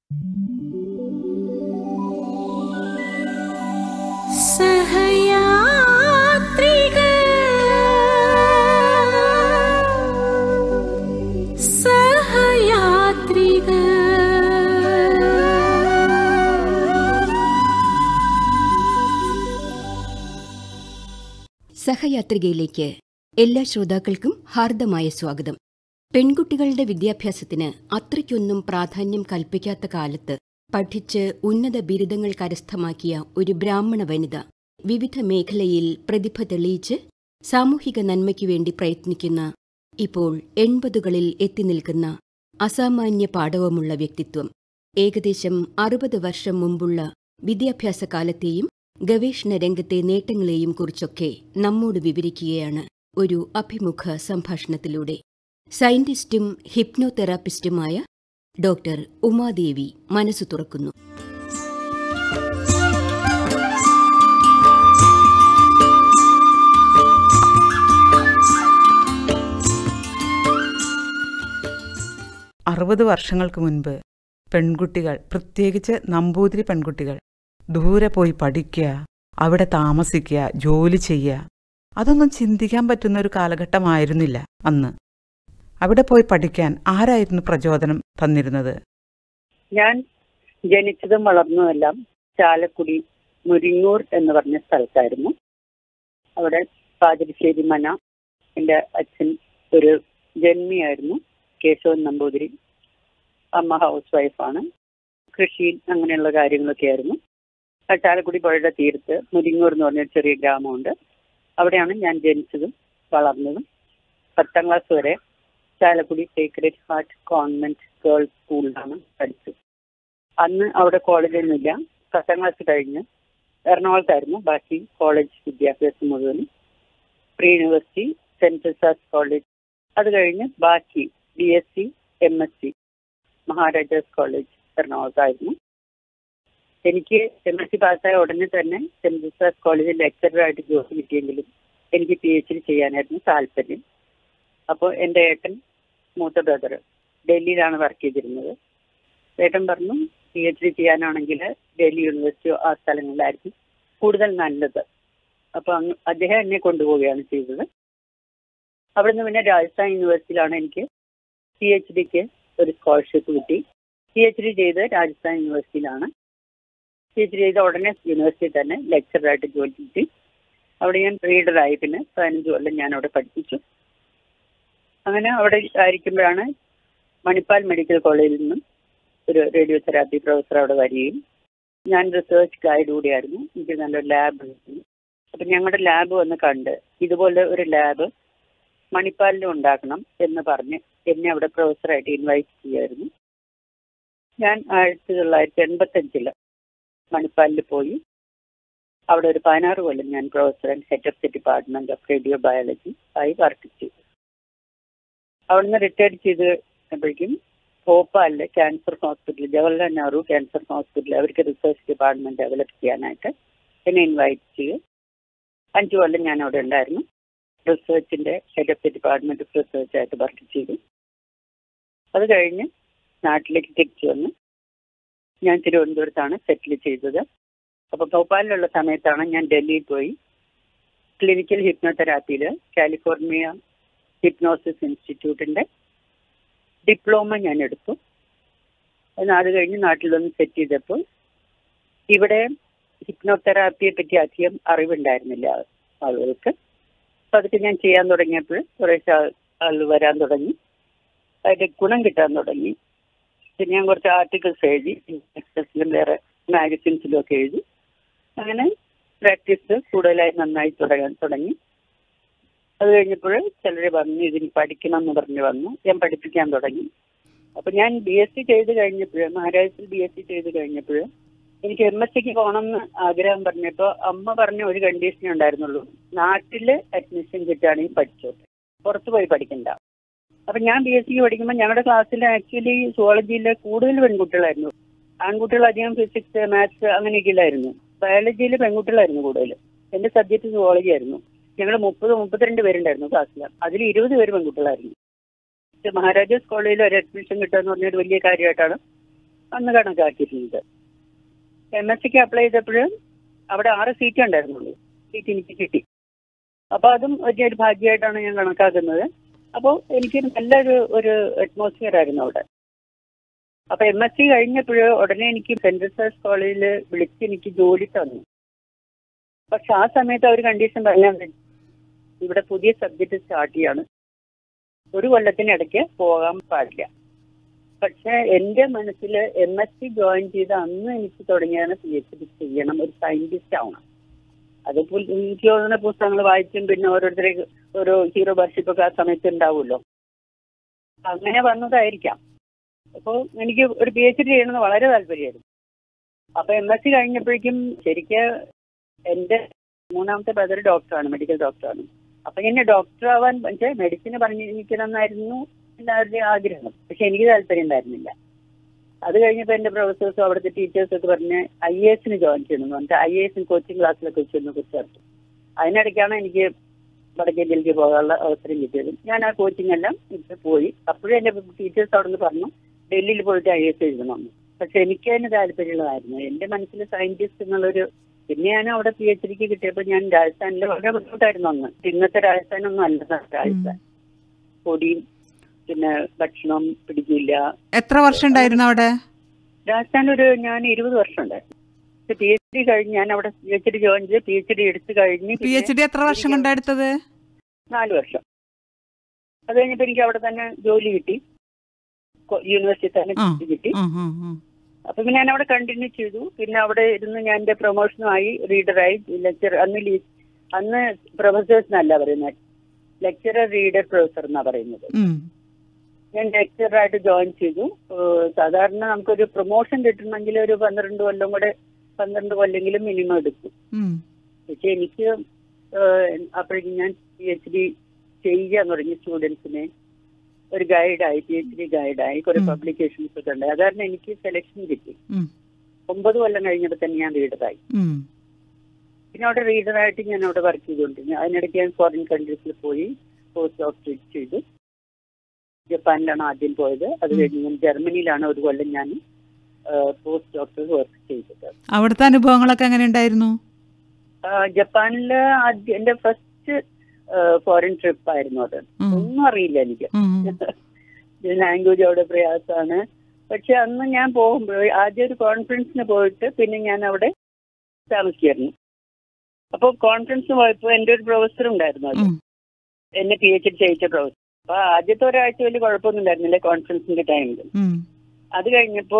സഹയാത്രിക സഹയാത്രിക സഹയാത്രികയിലേക്ക് എല്ലാ ശ്രോതാക്കൾക്കും ഹാർദമായ സ്വാഗതം പെൺകുട്ടികളുടെ വിദ്യാഭ്യാസത്തിന് അത്രയ്ക്കൊന്നും പ്രാധാന്യം കൽപ്പിക്കാത്ത കാലത്ത് പഠിച്ച് ഉന്നത ബിരുദങ്ങൾ കരസ്ഥമാക്കിയ ഒരു ബ്രാഹ്മണ വനിത വിവിധ മേഖലയിൽ പ്രതിഭ തെളിയിച്ച് സാമൂഹിക നന്മയ്ക്കു വേണ്ടി പ്രയത്നിക്കുന്ന ഇപ്പോൾ എൺപതുകളിൽ എത്തി നിൽക്കുന്ന അസാമാന്യ പാടവമുള്ള വ്യക്തിത്വം ഏകദേശം അറുപത് വർഷം മുമ്പുള്ള വിദ്യാഭ്യാസ കാലത്തെയും ഗവേഷണ രംഗത്തെ നേട്ടങ്ങളെയും കുറിച്ചൊക്കെ നമ്മോട് വിവരിക്കുകയാണ് ഒരു അഭിമുഖ സംഭാഷണത്തിലൂടെ സയന്റിസ്റ്റും ഹിപ്നോതെറാപ്പിസ്റ്റുമായ ഡോക്ടർ ഉമാദേവി മനസ്സു തുറക്കുന്നു അറുപത് വർഷങ്ങൾക്ക് മുൻപ് പെൺകുട്ടികൾ പ്രത്യേകിച്ച് നമ്പൂതിരി പെൺകുട്ടികൾ ദൂരെ പോയി പഠിക്കുക അവിടെ താമസിക്കുക ജോലി ചെയ്യുക അതൊന്നും ചിന്തിക്കാൻ പറ്റുന്ന ഒരു കാലഘട്ടമായിരുന്നില്ല അന്ന് അവിടെ പോയി പഠിക്കാൻ ആരായിരുന്നു പ്രചോദനം തന്നിരുന്നത് ഞാൻ ജനിച്ചതും വളർന്നതുമെല്ലാം ചാലക്കുടി മുരിങ്ങൂർ എന്ന് പറഞ്ഞ സ്ഥലത്തായിരുന്നു അവിടെ പാതിരിശ്ശേരി മന എൻ്റെ അച്ഛൻ ഒരു ജന്മിയായിരുന്നു കേശവൻ നമ്പൂതിരി അമ്മ ഹൗസ് വൈഫാണ് കൃഷി അങ്ങനെയുള്ള കാര്യങ്ങളൊക്കെ ആയിരുന്നു ആ ചാലക്കുടി പുഴയുടെ തീരത്ത് മുരിങ്ങൂർ എന്ന് പറഞ്ഞ ചെറിയ ഗ്രാമമുണ്ട് അവിടെയാണ് ഞാൻ ജനിച്ചതും വളർന്നതും പത്താം ക്ലാസ് വരെ Chalakudy Sacred Heart Convent Girls സ്കൂളിലാണ് പഠിച്ചത് അന്ന് അവിടെ കോളേജൊന്നുമില്ല പത്താം ക്ലാസ് കഴിഞ്ഞ് എറണാകുളത്തായിരുന്നു ബാക്കി കോളേജ് വിദ്യാഭ്യാസം മുഴുവനും pre university Saint Joseph College അത് കഴിഞ്ഞ് ബാക്കി B S C M S C Maharajas College എറണാകുളത്തായിരുന്നു എനിക്ക് എം എസ് സി പാസ്സായ ഉടനെ തന്നെ സെന്റ് ജോസഫ് കോളേജിൽ ലെക്ചറായിട്ട് ജോലി കിട്ടിയെങ്കിലും എനിക്ക് പി എച്ച് ഡി ചെയ്യാനായിരുന്നു താല്പര്യം അപ്പോൾ എൻ്റെ ഏട്ടൻ മൂത്ത ബ്രദർ ഡൽഹിയിലാണ് വർക്ക് ചെയ്തിരുന്നത് ഏട്ടൻ പറഞ്ഞു പി എച്ച് ഡി ചെയ്യാനാണെങ്കിൽ ഡൽഹി യൂണിവേഴ്സിറ്റിയോ ആ സ്ഥലങ്ങളിലായിരിക്കും കൂടുതൽ നല്ലത് അപ്പോൾ അങ്ങ് അദ്ദേഹം എന്നെ കൊണ്ടുപോവുകയാണ് ചെയ്തത് അവിടുന്ന് പിന്നെ രാജസ്ഥാൻ യൂണിവേഴ്സിറ്റിയിലാണ് എനിക്ക് പി എച്ച് ഡിക്ക് ഒരു സ്കോളർഷിപ്പ് കിട്ടി പി എച്ച് ഡി ചെയ്ത് രാജസ്ഥാൻ യൂണിവേഴ്സിറ്റിയിലാണ് പി എച്ച് ഡി ചെയ്ത ഉടനെ യൂണിവേഴ്സിറ്റി തന്നെ ലെക്ചറായിട്ട് ജോലി കിട്ടി അവിടെ ഞാൻ റീഡറായി പിന്നെ പതിനഞ്ച് കൊല്ലം ഞാൻ അവിടെ പഠിപ്പിച്ചു അങ്ങനെ അവിടെ ആയിരിക്കുമ്പോഴാണ് മണിപ്പാൽ മെഡിക്കൽ കോളേജിൽ നിന്നും ഒരു റേഡിയോ തെറാപ്പി പ്രൊഫസർ അവിടെ വരികയും ഞാൻ റിസർച്ച് ഗൈഡ് കൂടിയായിരുന്നു എനിക്ക് നല്ലൊരു ലാബ് ഉണ്ടായിരുന്നു അപ്പം ഞങ്ങളുടെ ലാബ് വന്ന് കണ്ട് ഇതുപോലെ ഒരു ലാബ് മണിപ്പാലിലും ഉണ്ടാക്കണം എന്ന് പറഞ്ഞ് എന്നെ അവിടെ പ്രൊഫസറായിട്ട് ഇൻവൈറ്റ് ചെയ്യുമായിരുന്നു ഞാൻ ആയിരത്തി തൊള്ളായിരത്തി എൺപത്തഞ്ചില് മണിപ്പാലിൽ പോയി അവിടെ ഒരു പതിനാറ് കൊല്ലം ഞാൻ professor and head of the department of radiobiology ആയി വർക്ക് ചെയ്തു അവിടുന്ന് റിട്ടയർ ചെയ്ത് കഴിഞ്ഞപ്പോഴേക്കും ഭോപ്പാലിലെ cancer hospital Jawaharlal Nehru cancer hospital അവർക്ക് റിസർച്ച് ഡിപ്പാർട്ട്മെന്റ് ഡെവലപ്പ് ചെയ്യാനായിട്ട് എന്നെ ഇൻവൈറ്റ് ചെയ്തു അഞ്ചു കൊല്ലം ഞാൻ അവിടെ ഉണ്ടായിരുന്നു റിസർച്ചിന്റെ head of the department of research ആയിട്ട് വർക്ക് ചെയ്തു അത് കഴിഞ്ഞ് നാട്ടിലേക്ക് തിരിച്ചു വന്ന് ഞാൻ തിരുവനന്തപുരത്താണ് സെറ്റിൽ ചെയ്തത് അപ്പോൾ ഭോപ്പാലിലുള്ള സമയത്താണ് ഞാൻ ഡൽഹിയിൽ പോയി ക്ലിനിക്കൽ ഹിപ്നോതെറാപ്പിയിൽ കാലിഫോർണിയ ഹിപ്നോസിസ് ഇൻസ്റ്റിറ്റ്യൂട്ടിന്റെ ഡിപ്ലോമ ഞാൻ എടുത്തു എന്നാൽ അത് കഴിഞ്ഞ് നാട്ടിലൊന്ന് സെറ്റ് ചെയ്തപ്പോൾ ഇവിടെ ഹിപ്നോതെറാപ്പിയെ പറ്റി അധികം അറിവുണ്ടായിരുന്നില്ല ആളുകൾക്ക് അപ്പോൾ അതൊക്കെ ഞാൻ ചെയ്യാൻ തുടങ്ങിയപ്പോൾ കുറേശ്ശെ ആൾ വരാൻ തുടങ്ങി അതിന്റെ ഗുണം കിട്ടാൻ തുടങ്ങി പിന്നെ ഞാൻ കുറച്ച് ആർട്ടിക്കിൾസ് എഴുതി എക്സ്പ്രസിലും വേറെ മാഗസിൻസിലും ഒക്കെ എഴുതി അങ്ങനെ പ്രാക്ടീസ് കൂടുതലായി നന്നായി തുടങ്ങാൻ തുടങ്ങി അത് കഴിഞ്ഞപ്പോൾ ചിലർ പറഞ്ഞു ഇതിന് പഠിക്കണം എന്ന് പറഞ്ഞു വന്നു ഞാൻ പഠിപ്പിക്കാൻ തുടങ്ങി അപ്പൊ ഞാൻ ബി എസ് സി ചെയ്ത് കഴിഞ്ഞപ്പോൾ മഹാരാഷ്ട്രയിൽ ബി എസ് സി ചെയ്ത് കഴിഞ്ഞപ്പോൾ എനിക്ക് എം എസ് സിക്ക് പോകണമെന്ന് ആഗ്രഹം പറഞ്ഞപ്പോൾ അമ്മ പറഞ്ഞ ഒരു കണ്ടീഷനേ ഉണ്ടായിരുന്നുള്ളൂ നാട്ടിൽ അഡ്മിഷൻ കിട്ടുകയാണെങ്കിൽ പഠിച്ചോട്ടെ പുറത്ത് പോയി പഠിക്കണ്ട അപ്പൊ ഞാൻ ബി എസ് സിക്ക് പഠിക്കുമ്പോൾ ഞങ്ങളുടെ ക്ലാസ്സിൽ ആക്ച്വലി സുവോളജിയിൽ കൂടുതൽ പെൺകുട്ടികളായിരുന്നു ആൺകുട്ടികൾ അധികം ഫിസിക്സ് മാത്സ് അങ്ങനെയൊക്കെ ഇല്ലായിരുന്നു ബയോളജിയിൽ പെൺകുട്ടികളായിരുന്നു കൂടുതൽ എന്റെ സബ്ജക്ട് സുവോളജി ആയിരുന്നു ഞങ്ങൾ മുപ്പത് മുപ്പത്തിരണ്ട് പേരുണ്ടായിരുന്നു ക്ലാസ്സിൽ അതിൽ ഇരുപത് പേര് പെൺകുട്ടികളായിരുന്നു മഹാരാജാസ് കോളേജിൽ ഒരു അഡ്മിഷൻ കിട്ടുക എന്ന് പറഞ്ഞൊരു വലിയ കാര്യമായിട്ടാണ് അന്ന് കണക്കാക്കിയിരുന്നത് എം എസ് സിക്ക് അപ്ലൈ ചെയ്തപ്പോൾ അവിടെ ആറ് സീറ്റ് ഉണ്ടായിരുന്നുള്ളൂ സീറ്റ് എനിക്ക് കിട്ടി അപ്പോൾ അതും വലിയൊരു ഭാഗ്യമായിട്ടാണ് ഞാൻ കണക്കാക്കുന്നത് അപ്പോൾ എനിക്ക് നല്ലൊരു ഒരു അറ്റ്മോസ്ഫിയർ ആയിരുന്നു അവിടെ അപ്പൊ എം എസ് സി കഴിഞ്ഞപ്പോൾ ഉടനെ എനിക്ക് സെന്റ് ജോസഫ്സ് കോളേജിൽ വിളിച്ച് എനിക്ക് ജോലി തന്നു പക്ഷെ ആ സമയത്ത് അവർ കണ്ടീഷൻ പറഞ്ഞാൽ ഇവിടെ പുതിയ സബ്ജക്ട് സ്റ്റാർട്ട് ചെയ്യാണ് ഒരു കൊല്ലത്തിനിടയ്ക്ക് പോകാൻ പാടില്ല പക്ഷെ എന്റെ മനസ്സിൽ എം എസ് സി ജോയിൻ ചെയ്ത് അന്ന് എനിക്ക് തുടങ്ങിയാണ് പി എച്ച് ഡി ചെയ്യണം ഒരു സയന്റിസ്റ്റ് ആവണം അത് പുൽ- എനിക്ക് തോന്നുന്ന പുസ്തകങ്ങൾ വായിച്ചും പിന്നെ ഓരോരുത്തരെ ഓരോ ഹീറോ വർഷിപ്പ് ഒക്കെ ആ സമയത്ത് ഉണ്ടാവുമല്ലോ അങ്ങനെ വന്നതായിരിക്കാം അപ്പോൾ എനിക്ക് ഒരു പി എച്ച് ഡി ചെയ്യണമെന്ന് വളരെ താല്പര്യമായിരുന്നു അപ്പൊ എം എസ് സി കഴിഞ്ഞപ്പോഴേക്കും ശരിക്ക് എന്റെ മൂന്നാമത്തെ ബ്രദർ ഡോക്ടറാണ് മെഡിക്കൽ ഡോക്ടറാണ് അപ്പൊ എന്നെ ഡോക്ടർ ആവാൻ പക്ഷേ മെഡിസിന് പറഞ്ഞിരിക്കണം എന്നായിരുന്നു എല്ലാവരുടെയും ആഗ്രഹം പക്ഷെ എനിക്ക് താല്പര്യം ഉണ്ടായിരുന്നില്ല അത് കഴിഞ്ഞപ്പോൾ എന്റെ പ്രൊഫസേഴ്സും അവിടുത്തെ ടീച്ചേഴ്സും ഒക്കെ പറഞ്ഞ് ഐ എ എസിന് ജോയിൻ ചെയ്യണം എന്ന് പറഞ്ഞിട്ട് ഐ എ എസിന് കോച്ചിങ് ക്ലാസ്സിലൊക്കെ ചെന്ന് ചേർത്തു അതിനിടയ്ക്കാണ് എനിക്ക് വടക്കേ ഡൽഹി പോകാനുള്ള അവസരം കിട്ടിയത് ഞാൻ ആ കോച്ചിങ് എല്ലാം ഇപ്പൊ പോയി അപ്പോഴും എന്റെ ടീച്ചേഴ്സ് അവിടെ നിന്ന് പറഞ്ഞു ഡൽഹിയിൽ പോയിട്ട് ഐ എസ് എഴുതണമെന്ന് പക്ഷെ എനിക്ക് അതിന് താല്പര്യമുള്ളതായിരുന്നു എന്റെ മനസ്സിൽ സയന്റിസ്റ്റ് എന്നുള്ളൊരു പിന്നെ ഞാൻ അവിടെ പി എച്ച് ഡിക്ക് കിട്ടിയപ്പോൾ ഞാൻ രാജസ്ഥാനിൽ വളരെ ബുദ്ധിമുട്ടായിരുന്നു അന്ന് ഇന്നത്തെ രാജസ്ഥാനൊന്നും അല്ല രാജസ്ഥാൻ പൊടിയും പിന്നെ ഭക്ഷണം പിടിക്കില്ല എത്ര വർഷം ഉണ്ടായിരുന്നു അവിടെ രാജസ്ഥാനിൽ ഒരു ഞാൻ ഇരുപത് വർഷം ഉണ്ടായിരുന്നു പി എച്ച് ഡി കഴിഞ്ഞ് ഞാൻ അവിടെ പി എച്ച് ഡി ജോയിൻ ചെയ്ത് പി എച്ച് ഡി എടുത്തു കഴിഞ്ഞ് പി എച്ച് ഡി എത്ര വർഷം കൊണ്ടെടുത്തത് നാല് വർഷം അത് കഴിഞ്ഞപ്പോൾ എനിക്ക് അവിടെ തന്നെ ജോലി കിട്ടി കൊ- യൂണിവേഴ്സിറ്റി തന്നെ ആ. ജോലി കിട്ടി ആ, ആ, ആ. അപ്പൊ പിന്നെ ഞാൻ അവിടെ കണ്ടിന്യൂ ചെയ്തു പിന്നെ അവിടെ ഇരുന്ന് ഞാൻ എന്റെ പ്രൊമോഷനുമായി റീഡറായി ലെക്ചർ അന്ന് ലീ- അന്ന് പ്രൊഫസേഴ്സ് എന്നല്ല പറയുന്നത് ലെക്ചറർ റീഡർ പ്രൊഫസർ എന്നാ പറയുന്നത് ഉം. ഞാൻ ലെക്ചറായിട്ട് ജോയിൻ ചെയ്തു ഏഹ് സാധാരണ നമുക്കൊരു പ്രൊമോഷൻ കിട്ടണമെങ്കിൽ ഒരു പന്ത്രണ്ട് കൊല്ലം കൂടെ പന്ത്രണ്ട് കൊല്ലെങ്കിലും മിനിമം എടുക്കും ഉം. പക്ഷെ എനിക്ക് ഏഹ് അപ്പോഴേക്കും ഞാൻ പി എച്ച് ഡി ചെയ്യാൻ തുടങ്ങി സ്റ്റുഡൻസിനെ ഒരു ഗൈഡായി പി എച്ച് ഡി ഗൈഡായി കുറെ ഉം. പബ്ലിക്കേഷൻസ് ഒക്കെ ഉണ്ട് അത് കാരണം എനിക്ക് സെലക്ഷൻ കിട്ടി ഉം. ഒമ്പത് കൊല്ലം കഴിഞ്ഞപ്പോൾ തന്നെ ഞാൻ റീഡറായി ഉം. പിന്നെ അവിടെ റീഡറായിട്ട് ഞാൻ അവിടെ വർക്ക് ചെയ്തുകൊണ്ടിരുന്നു അതിനിടയ്ക്ക് ഞാൻ ഫോറിൻ കൺട്രീസിൽ പോയി പോസ്റ്റ് ഡോക്ടറേറ്റ് ചെയ്തു ജപ്പാനിലാണ് ആദ്യം പോയത് അത് ഉം. കഴിഞ്ഞ് ഞാൻ ജർമ്മനിയിലാണ് ഒരു കൊല്ലം ഞാൻ പോസ്റ്റ് ഡോക്ടർ വർക്ക് ചെയ്തത് അവിടുത്തെ അനുഭവങ്ങളൊക്കെ എങ്ങനെ ഉണ്ടായിരുന്നു ആ, ജപ്പാനില് ആദ്യം എന്റെ ഫസ്റ്റ് ഫോറിൻ ട്രിപ്പ് ആയിരുന്നു അത് ഉം. ഒന്നും അറിയില്ല എനിക്ക് ഉം. ലാംഗ്വേജ് അവിടെ പ്രയാസമാണ് പക്ഷെ അന്ന് ഞാൻ പോകുമ്പോൾ ആദ്യം ഒരു കോൺഫറൻസിന് പോയിട്ട് പിന്നെ ഞാൻ അവിടെ താമസിക്കായിരുന്നു അപ്പോൾ കോൺഫറൻസിന് പോയപ്പോൾ എൻ്റെ ഒരു പ്രൊഫസർ ഉണ്ടായിരുന്നു അത് ഉം. എന്നെ പി എച്ച് ഡി ചെയ്യിച്ച പ്രൊഫസർ അപ്പൊ ആദ്യത്തെ ഒരാഴ്ച വലിയ കുഴപ്പമൊന്നും ഉണ്ടായിരുന്നില്ല കോൺഫറൻസിന്റെ ടൈമിൽ ഉം. അത് കഴിഞ്ഞപ്പോ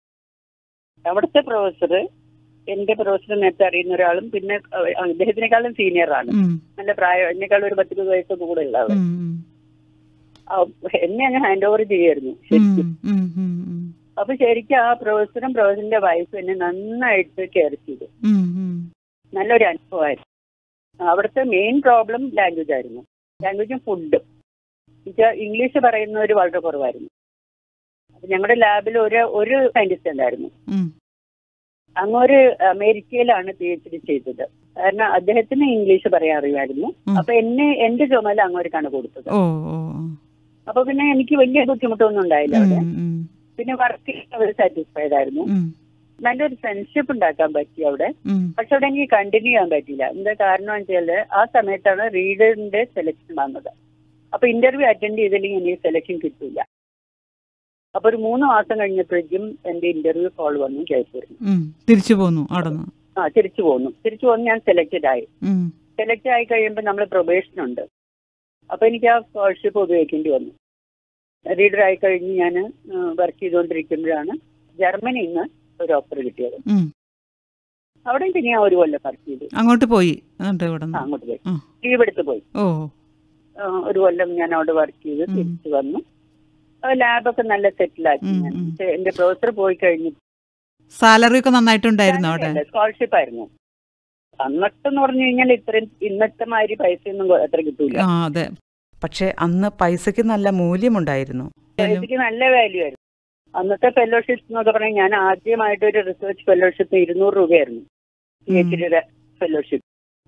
അവിടുത്തെ പ്രൊഫസർ എന്റെ പ്രൊഫസർ നേരത്തെ അറിയുന്ന ഒരാളും പിന്നെ അഹ് അദ്ദേഹത്തിനേക്കാളും സീനിയർ ആണ് ഉം. നല്ല പ്രായം എന്നെക്കാളും ഒരു പത്തിരുപത് വയസ്സൊക്കെ കൂടെ ഉള്ള ആള് ഉം. ഉം. ആ, എന്നെ അങ്ങ് ഹാൻഡ് ഓവർ ചെയ്യായിരുന്നു ശരിക്കും ഉം. ഉം. ഉം. അപ്പൊ ശരിക്കും ആ പ്രൊഫസറും പ്രൊഫസറിന്റെ വൈഫും എന്നെ നന്നായിട്ട് കെയർ ചെയ്തു ഉം. ഉം. നല്ലൊരു അനുഭവമായിരുന്നു അവിടുത്തെ മെയിൻ പ്രോബ്ലം ലാംഗ്വേജ് ആയിരുന്നു ലാംഗ്വേജും ഫുഡും ഇംഗ്ലീഷ് പറയുന്നവർ വളരെ കുറവായിരുന്നു അപ്പൊ ഞങ്ങളുടെ ലാബിൽ ഒരു ഒരു സയന്റിസ്റ്റ് ഉണ്ടായിരുന്നു ഉം. അങ്ങൊരു അമേരിക്കയിലാണ് പി എച്ച് ഡി ചെയ്തത് കാരണം അദ്ദേഹത്തിന് ഇംഗ്ലീഷ് പറയാൻ അറിയായിരുന്നു ഉം. അപ്പൊ എന്നെ എന്റെ ചുമല അങ്ങോട്ടേക്കാണ് കൊടുത്തത് ഓ ഓ അപ്പൊ പിന്നെ എനിക്ക് വലിയ ബുദ്ധിമുട്ടൊന്നും ഉണ്ടായില്ല ഉം. അവിടെ ഉം. പിന്നെ വർക്ക് അവർ സാറ്റിസ്ഫൈഡ് ആയിരുന്നു ഉം. നല്ലൊരു ഫ്രണ്ട്ഷിപ്പ് ഉണ്ടാക്കാൻ പറ്റി അവിടെ ഉം. പക്ഷെ അവിടെ എനിക്ക് കണ്ടിന്യൂ ചെയ്യാൻ പറ്റിയില്ല എന്താ കാരണം വെച്ചാല് ആ സമയത്താണ് റീഡറിന്റെ സെലക്ഷൻ വന്നത് അപ്പൊ ഇന്റർവ്യൂ അറ്റൻഡ് ചെയ്തില്ലെങ്കിൽ എനിക്ക് സെലക്ഷൻ കിട്ടില്ല അപ്പൊ ഒരു മൂന്ന് മാസം കഴിഞ്ഞപ്പോഴേക്കും എന്റെ ഇന്റർവ്യൂ കോൾ വന്നു ജയ്പൂരിൽ ഉം. തിരിച്ചു പോന്നു അവിടെ നിന്ന് ആ തിരിച്ചു പോന്നു തിരിച്ചു പോന്ന് ഞാൻ സെലക്റ്റഡ് ആയി ഉം. സെലക്ട് ആയി കഴിയുമ്പോൾ നമ്മൾ പ്രൊബേഷൻ ഉണ്ട് അപ്പൊ എനിക്ക് ആ സ്കോളർഷിപ്പ് ഉപയോഗിക്കേണ്ടി വന്നു റീഡർ ആയി കഴിഞ്ഞ് ഞാൻ വർക്ക് ചെയ്തുകൊണ്ടിരിക്കുമ്പോഴാണ് ജർമ്മനിയിൽ നിന്ന് ഒരു ഓഫർ കിട്ടിയത് ഉം. അവിടെ പിന്നെ ഞാൻ ഒരു കൊല്ലം വർക്ക് ചെയ്തു അങ്ങോട്ട് പോയി എന്നിട്ട് ഇവിടെ ആ, നിന്ന് അങ്ങോട്ട് പോയി ആ. ലീവ് എടുത്ത് പോയി ഓ ആ, ഒരു കൊല്ലം ഞാൻ അവിടെ വർക്ക് ചെയ്ത് ഉം. തിരിച്ചു വന്നു ലാബൊക്കെ നല്ല സെറ്റിലാക്കി ഉം, ഞാൻ ഉം. പക്ഷേ എന്റെ പ്രൊഫസർ പോയി കഴിഞ്ഞു സാലറി ഒക്കെ നന്നായിട്ടുണ്ടായിരുന്നു അവിടെ സ്കോളർഷിപ്പ് ആയിരുന്നു അന്നത്തെന്ന് പറഞ്ഞു കഴിഞ്ഞാൽ ഇത്രയും ഇന്നത്തെ മാതിരി പൈസയൊന്നും കൊ- അത്ര കിട്ടൂല ആ അതെ പക്ഷെ അന്ന് പൈസക്ക് നല്ല മൂല്യമുണ്ടായിരുന്നു പൈസക്ക് നല്ല വാല്യൂ ആയിരുന്നു അന്നത്തെ ഫെലോഷിപ്പ് എന്നൊക്കെ പറഞ്ഞാൽ ഞാൻ ആദ്യമായിട്ട് ഒരു റിസർച്ച് ഫെലോഷിപ്പ് ഇരുന്നൂറ് രൂപയായിരുന്നു പി എച്ച് ഡിയുടെ ഫെലോഷിപ്പ്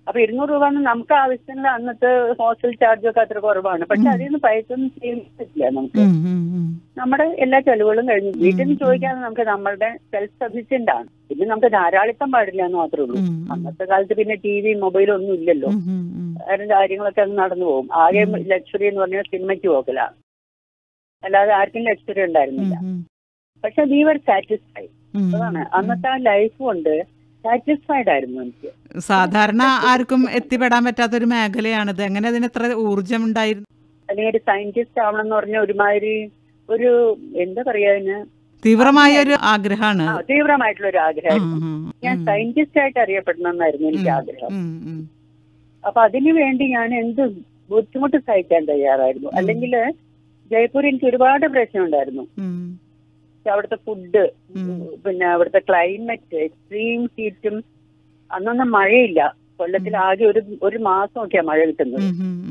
അപ്പൊ ഇരുന്നൂറ് രൂപ എന്ന് നമുക്ക് ആവശ്യത്തിന് അന്നത്തെ ഹോസ്റ്റൽ ചാർജ് ഒക്കെ അത്ര കുറവാണ് പക്ഷെ അതിൽ നിന്ന് പൈസ ഒന്നും ചെയ്യാൻ പറ്റില്ല നമുക്ക് ഉം, ഉം, ഉം. നമ്മുടെ എല്ലാ ചെലവുകളും കഴിഞ്ഞു വീട്ടിൽ നിന്ന് ചോദിക്കാതെ നമുക്ക് നമ്മളുടെ സെൽഫ് സഫീഷ്യന്റ് ആണ് പിന്നെ നമുക്ക് ധാരാളിത്തം പാടില്ല എന്ന് മാത്രമേ ഉള്ളൂ ഉം, ഉം. അന്നത്തെ കാലത്ത് പിന്നെ ടി വി മൊബൈലും ഒന്നും ഇല്ലല്ലോ ഉം, ഉം, ഉം. അതിന്റെ കാര്യങ്ങളൊക്കെ അങ്ങ് നടന്നു പോകും ആകെ ലക്ഷറി എന്ന് പറഞ്ഞാൽ സിനിമയ്ക്ക് പോകല അല്ലാതെ ആർക്കും ലക്ഷറി ഉണ്ടായിരുന്നില്ല ഉം, പക്ഷെ വി വർ സാറ്റിസ്ഫൈഡ് ഉം. അതാണ് അന്നത്തെ ആ ലൈഫ് കൊണ്ട് സാറ്റിസ്ഫൈഡ് ആയിരുന്നു എനിക്ക് സാധാരണ ആർക്കും എത്തിപ്പെടാൻ പറ്റാത്തൊരു മേഖലയാണിത് എങ്ങനെ അതിന് എത്ര ഊർജം ഉണ്ടായിരുന്നു അല്ലെങ്കിൽ ഒരു സയന്റിസ്റ്റ് ആവണം എന്ന് പറഞ്ഞ ഒരുമാതിരി ഒരു എന്താ പറയാ അതിന് തീവ്രമായ ഒരു ആഗ്രഹമാണ് ആ, തീവ്രമായിട്ടുള്ള ഒരു ആഗ്രഹമായിരുന്നു ഞാൻ സയന്റിസ്റ്റ് ആയിട്ട് അറിയപ്പെടണമെന്നായിരുന്നു എനിക്ക് ആഗ്രഹം അപ്പൊ അതിനു വേണ്ടി ഞാൻ എന്ത് ബുദ്ധിമുട്ട് സഹിക്കാൻ തയ്യാറായിരുന്നു അല്ലെങ്കിൽ ജയ്പൂർ എനിക്ക് ഒരുപാട് പ്രശ്നം ഉണ്ടായിരുന്നു അവിടുത്തെ ഫുഡ് ഉം. പിന്നെ അവിടുത്തെ ക്ലൈമറ്റ് എക്സ്ട്രീം ഹീറ്റും അന്നൊന്നും മഴയില്ല കൊല്ലത്തിൽ ആകെ ഒരു ഒരു മാസമൊക്കെയാ മഴ കിട്ടുന്നത്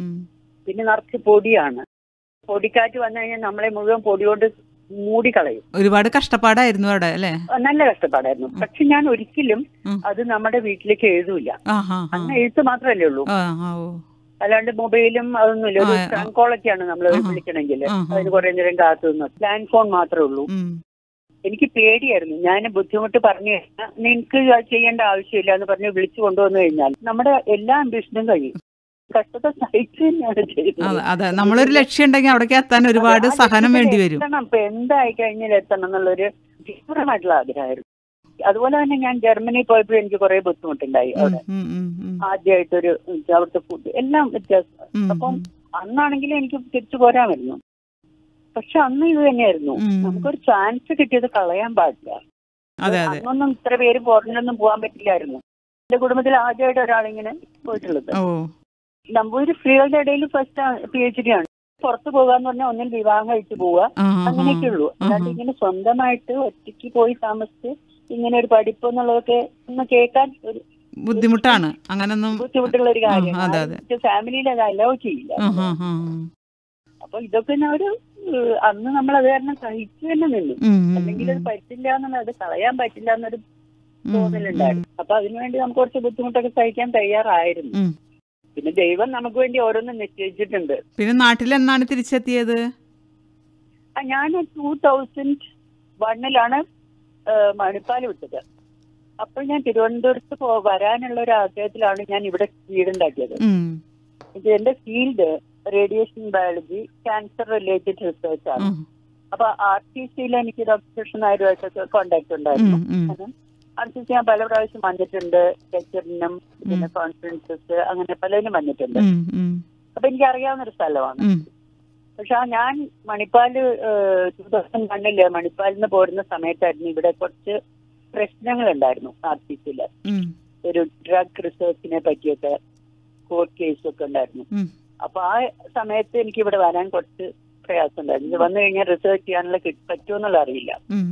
പിന്നെ നിറച്ച് പൊടിയാണ് പൊടിക്കാറ്റ് വന്നു കഴിഞ്ഞാൽ നമ്മളെ മുഴുവൻ പൊടി കൊണ്ട് മൂടിക്കളയും ഒരുപാട് കഷ്ടപ്പാടായിരുന്നു അവിടെ അല്ലേ ആ, നല്ല കഷ്ടപ്പാടായിരുന്നു പക്ഷെ ഞാൻ ഒരിക്കലും ഉം. അത് നമ്മുടെ വീട്ടിലേക്ക് എഴുതൂല ആ ഹാ ഹാ അന്ന് എഴുത്ത് മാത്രമല്ലേ ഉള്ളൂ ആ ആ ഓ അല്ലാണ്ട് മൊബൈലും അതൊന്നുമില്ല ഒരു ആ, ആ. ഫോൺ കോളൊക്കെയാണ് നമ്മൾ ആഹാ. വിളിക്കണമെങ്കിൽ ആഹാ. അതിന് കുറെ നേരം കാത്തു നിന്ന് ലാൻഡ് ഫോൺ മാത്രമേ ഉള്ളൂ ഉം. എനിക്ക് പേടിയായിരുന്നു ഞാൻ ബുദ്ധിമുട്ട് പറഞ്ഞു കഴിഞ്ഞാൽ നിനക്ക് അത് ചെയ്യേണ്ട ആവശ്യമില്ല എന്ന് പറഞ്ഞ് വിളിച്ചു കൊണ്ടുവന്നു കഴിഞ്ഞാൽ നമ്മുടെ എല്ലാ അംബിഷനും കഴിയും കഷ്ടത സഹിച്ചു തന്നെയാണ് ചെയ്യുന്നത് അതെ, അതെ നമ്മളൊരു ലക്ഷ്യം ഉണ്ടെങ്കിൽ അവിടേക്ക് എത്താൻ ഒരുപാട് അതെ, ആ സഹനം ലക്ഷ്യത്തിൽ വേണ്ടി വരും എത്തണം ഇപ്പൊ എന്തായി കഴിഞ്ഞാൽ എത്തണം എന്നുള്ളൊരു തീവ്രമായിട്ടുള്ള ആഗ്രഹമായിരുന്നു അതുപോലെ തന്നെ ഞാൻ ജർമ്മനി പോയപ്പോൾ എനിക്ക് കുറെ ബുദ്ധിമുട്ടുണ്ടായി ഉം, അവിടെ ഉം, ഉം, ഉം. ആദ്യമായിട്ടൊരു അവിടുത്തെ ഫുഡ് എല്ലാം വ്യത്യാസം ഉം, അപ്പം അന്നാണെങ്കിലും എനിക്ക് തിരിച്ചു പോരാമായിരുന്നു പക്ഷെ അന്ന് ഇത് തന്നെയായിരുന്നു ഉം. നമുക്കൊരു ചാൻസ് കിട്ടിയത് കളയാൻ പാടില്ല അതെ അതെ അന്നൊന്നും ഇത്ര പേര് ഫോറിനൊന്നും പോകാൻ പറ്റില്ലായിരുന്നു എന്റെ കുടുംബത്തിൽ ആദ്യമായിട്ട് ഒരാളിങ്ങനെ പോയിട്ടുള്ളത് ഓ നമ്പൂര് സ്ത്രീകളുടെ ഇടയിൽ ഫസ്റ്റ് പി എച്ച് ഡി ആണ് പുറത്ത് പോകാന്ന് പറഞ്ഞാൽ ഒന്നിൽ വിവാഹം കഴിച്ചു പോവുക ആ, ആ, അങ്ങനെയൊക്കെ ഉള്ളൂ അല്ലാണ്ട് ഇങ്ങനെ സ്വന്തമായിട്ട് ഒറ്റയ്ക്ക് പോയി താമസിച്ച് ഇങ്ങനെ ഒരു പഠിപ്പ് എന്നുള്ളതൊക്കെ ഒന്ന് കേൾക്കാൻ ഒരു ബുദ്ധിമുട്ടാണ് അങ്ങനൊന്നും ബുദ്ധിമുട്ടുള്ള ഒരു ആ, അതെ, അതെ. കാര്യം ഫാമിലിയിൽ അത് അലോ ചെയ്യില്ല ആ, ആ, ആ. അപ്പൊ ഇതൊക്കെ ഞാൻ ഒരു ഏഹ്, അന്ന് നമ്മൾ അത് കാരണം സഹിച്ചു തന്നെ നിന്നു ഉം, ഉം, അല്ലെങ്കിൽ അത് ഉം. പറ്റില്ല എന്നുള്ള അത് കളയാൻ പറ്റില്ല എന്നൊരു ഉം, തോന്നലുണ്ടായിരുന്നു അപ്പൊ അതിനുവേണ്ടി നമുക്ക് കുറച്ച് ബുദ്ധിമുട്ടൊക്കെ സഹിക്കാൻ തയ്യാറായിരുന്നു ഉം. പിന്നെ ദൈവം നമുക്ക് വേണ്ടി ഓരോന്നും നിശ്ചയിച്ചിട്ടുണ്ട് പിന്നെ നാട്ടിൽ എന്നാണ് തിരിച്ചെത്തിയത് ആ, ഞാൻ ടൂ തൗസൻഡ് വണ്ണിലാണ് മണിപ്പാൽ വിട്ടത് അപ്പോൾ ഞാൻ തിരുവനന്തപുരത്ത് പോ വരാനുള്ള ഒരു ആഗ്രഹത്തിലാണ് ഞാൻ ഇവിടെ വീടുണ്ടാക്കിയത് ഉം, ഇത് എന്റെ field radiation biology cancer related research ആണ് ഉം, അപ്പൊ ആർ ടി സിയിൽ എനിക്ക് ഡോക്ടർ കൃഷ്ണൻ നായരുമായിട്ടൊക്കെ കോണ്ടാക്ട് ഉണ്ടായിരുന്നു ഉം, ഉം. ആർ ടി സി ഞാൻ പല പ്രാവശ്യം വന്നിട്ടുണ്ട് ലെക്ചറിനും പിന്നെ കോൺഫറൻസസ് അങ്ങനെ പലതിനും വന്നിട്ടുണ്ട് ഉം, ഉം, അപ്പൊ എനിക്ക് അറിയാവുന്ന ഒരു സ്ഥലമാണ് ഉം. പക്ഷെ ആ ഞാൻ മണിപ്പാല് ടൂ തൗസൻഡ് വണ്ണില് മണിപ്പാലിൽ നിന്ന് പോരുന്ന സമയത്തായിരുന്നു ഇവിടെ കുറച്ച് പ്രശ്നങ്ങൾ ഉണ്ടായിരുന്നു ആർ ടി സിയില് ഉം, ഒരു ഡ്രഗ് റിസർച്ചിനെ പറ്റിയൊക്കെ കോർട്ട് കേസൊക്കെ ഉണ്ടായിരുന്നു ഉം. അപ്പൊ ആ സമയത്ത് എനിക്ക് ഇവിടെ വരാൻ കുറച്ച് പ്രയാസം ഉണ്ടായിരുന്നു ഇത് വന്നു കഴിഞ്ഞാൽ റിസർച്ച് ചെയ്യാനുള്ള കിട്ട് പറ്റുമെന്നുള്ള അറിയില്ല ഉം,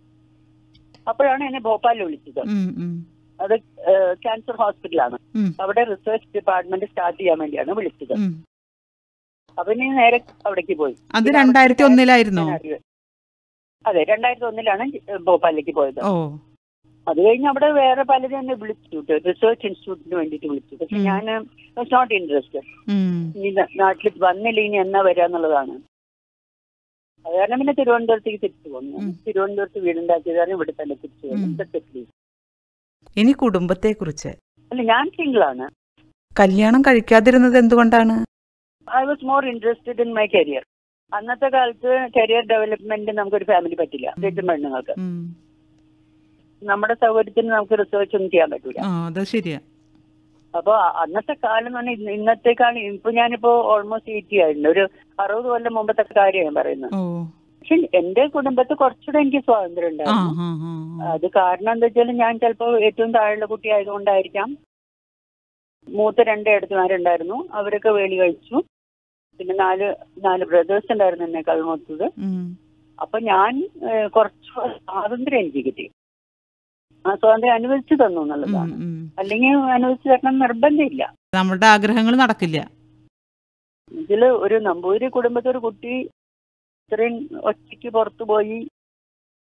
അപ്പോഴാണ് എന്നെ ഭോപ്പാലിൽ വിളിച്ചത് ഉം, ഉം, അത് ക്യാൻസർ ഹോസ്പിറ്റലാണ് ഉം. അവിടെ റിസർച്ച് ഡിപ്പാർട്ട്മെന്റ് സ്റ്റാർട്ട് ചെയ്യാൻ വേണ്ടിയാണ് വിളിച്ചത് ഉം. അപ്പൊ ഞാൻ നേരെ അവിടേക്ക് പോയി അത് പിന്നെ രണ്ടായിരത്തി അവിടെ ഒന്നിലായിരുന്നോ ഞാൻ അറിവ്. അതെ രണ്ടായിരത്തി ഒന്നിലാണ് ഭോപ്പാലിലേക്ക് പോയത് ഓ അത് കഴിഞ്ഞ് അവിടെ വേറെ പലരും എന്നെ വിളിച്ചു റിസർച്ച് ഇൻസ്റ്റിറ്റ്യൂട്ടിന് വേണ്ടിയിട്ട് വിളിച്ചു പക്ഷെ ഉം. ഞാൻ നോട്ട് ഇൻട്രസ്റ്റഡ് ഉം, ഇനി ന- നാട്ടിൽ വന്നില്ല ഇനി എന്നാ വരാന്നുള്ളതാണ് അത് കാരണം പിന്നെ തിരുവനന്തപുരത്തേക്ക് തിരിച്ചു പോന്നു ഉം. തിരുവനന്തപുരത്ത് വീടുണ്ടാക്കിയത് കാരണം ഇവിടെ തന്നെ തിരിച്ചു ഉം. വന്നു ഇനി കുടുംബത്തെക്കുറിച്ച് അല്ല ഞാൻ സിംഗിൾ ആണ് കല്യാണം കഴിക്കാതിരുന്നത് എന്തുകൊണ്ടാണ് I was more interested in my career അന്നത്തെ കാലത്ത് കരിയർ ഡെവലപ്മെന്റ് നമുക്കൊരു ഫാമിലി പറ്റില്ല പ്രത്യേകിച്ചും പെണ്ണുങ്ങൾക്ക് ഉം. നമ്മുടെ സൗകര്യത്തിന് നമുക്ക് റിസർച്ച് ഒന്നും ചെയ്യാൻ പറ്റൂല ആ അത് ശരിയാ അപ്പൊ അ- അന്നത്തെ കാലം എന്ന് പറഞ്ഞാൽ ഇന്ന- ഇന്നത്തെക്കാൾ ഇപ്പൊ ഞാനിപ്പോ ഓൾമോസ്റ്റ് എയ്റ്റി ആയിട്ടുണ്ട് ഒരു അറുപത് കൊല്ലം മുമ്പത്തെ കാര്യം ഞാൻ പറയുന്നത് ഓ പക്ഷെ എന്റെ കുടുംബത്തിൽ കുറച്ചുകൂടെ എനിക്ക് സ്വാതന്ത്ര്യം ആ ഉണ്ടായിരുന്നു ആ ആ അത് കാരണം എന്താ വെച്ചാൽ ഞാൻ ചിലപ്പോ ഏറ്റവും താഴെയുള്ള കുട്ടി ആയതുകൊണ്ടായിരിക്കാം മൂത്ത രണ്ട് ഏടത്തിമാരുണ്ടായിരുന്നു അവരൊക്കെ വേലി കഴിച്ചു പിന്നെ നാല് നാല് ബ്രദേഴ്സ് ഉണ്ടായിരുന്നു എന്നെക്കാൾ മൂത്തത് ഉം. അപ്പൊ ഞാൻ ഏഹ്, കുറച്ച് സ്വാതന്ത്ര്യം എനിക്ക് കിട്ടി ആ സ്വാതന്ത്ര്യം അനുവദിച്ചു തന്നു ഉം, എന്നുള്ളതാണ് ഉം. അല്ലെങ്കിൽ അനുവദിച്ചു തരണം എന്ന് നിർബന്ധമില്ല നമ്മളുടെ ആഗ്രഹങ്ങൾ നടക്കില്ല ഇതില് ഒരു നമ്പൂതിരി കുടുംബത്തിൽ ഒരു കുട്ടി ഇത്രയും ഒറ്റയ്ക്ക് പുറത്തു പോയി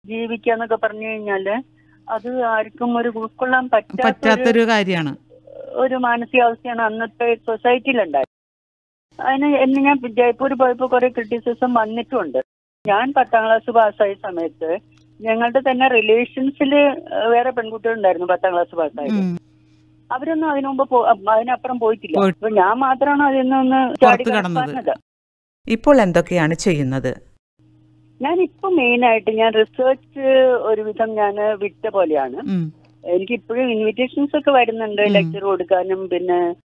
ജീവിക്കാന്നൊക്കെ പറഞ്ഞു കഴിഞ്ഞാല് അത് ആർക്കും ഒരു ഉൾക്കൊള്ളാൻ പറ്റാത്ത പറ്റാത്തൊരു കാര്യമാണ് ഒരു മാനസികാവസ്ഥയാണ് അന്നത്തെ സൊസൈറ്റിയിൽ ഉണ്ടായത് അതിന് എന്നെ ഞാൻ ജയ്പൂർ പോയപ്പോൾ കുറെ ക്രിറ്റിസിസം വന്നിട്ടുമുണ്ട് ഞാൻ പത്താം ക്ലാസ് പാസ്സായ സമയത്ത് ഞങ്ങളുടെ തന്നെ റിലേഷൻസിൽ വേറെ പെൺകുട്ടികളുണ്ടായിരുന്നു പത്താം ക്ലാസ് പാസ്സായത് ഉം. അവരൊന്നും അതിനു മുമ്പ് പോ- അതിനപ്പുറം പോയിട്ടില്ല പോയി- അപ്പൊ ഞാൻ മാത്രമാണ് അതിൽ നിന്ന് ചാടി പുറത്ത് കടന്നത്. കടന്നത് ഇപ്പോൾ എന്തൊക്കെയാണ് ചെയ്യുന്നത് ഞാൻ ഇപ്പൊ മെയിൻ ആയിട്ട് ഞാൻ റിസർച്ച് ഒരുവിധം ഞാൻ വിട്ട പോലെയാണ് ഉം. എനിക്ക് ഇപ്പോഴും ഇൻവിറ്റേഷൻസ് ഒക്കെ വരുന്നുണ്ട് ഉം. ലെക്ചർ കൊടുക്കാനും പിന്നെ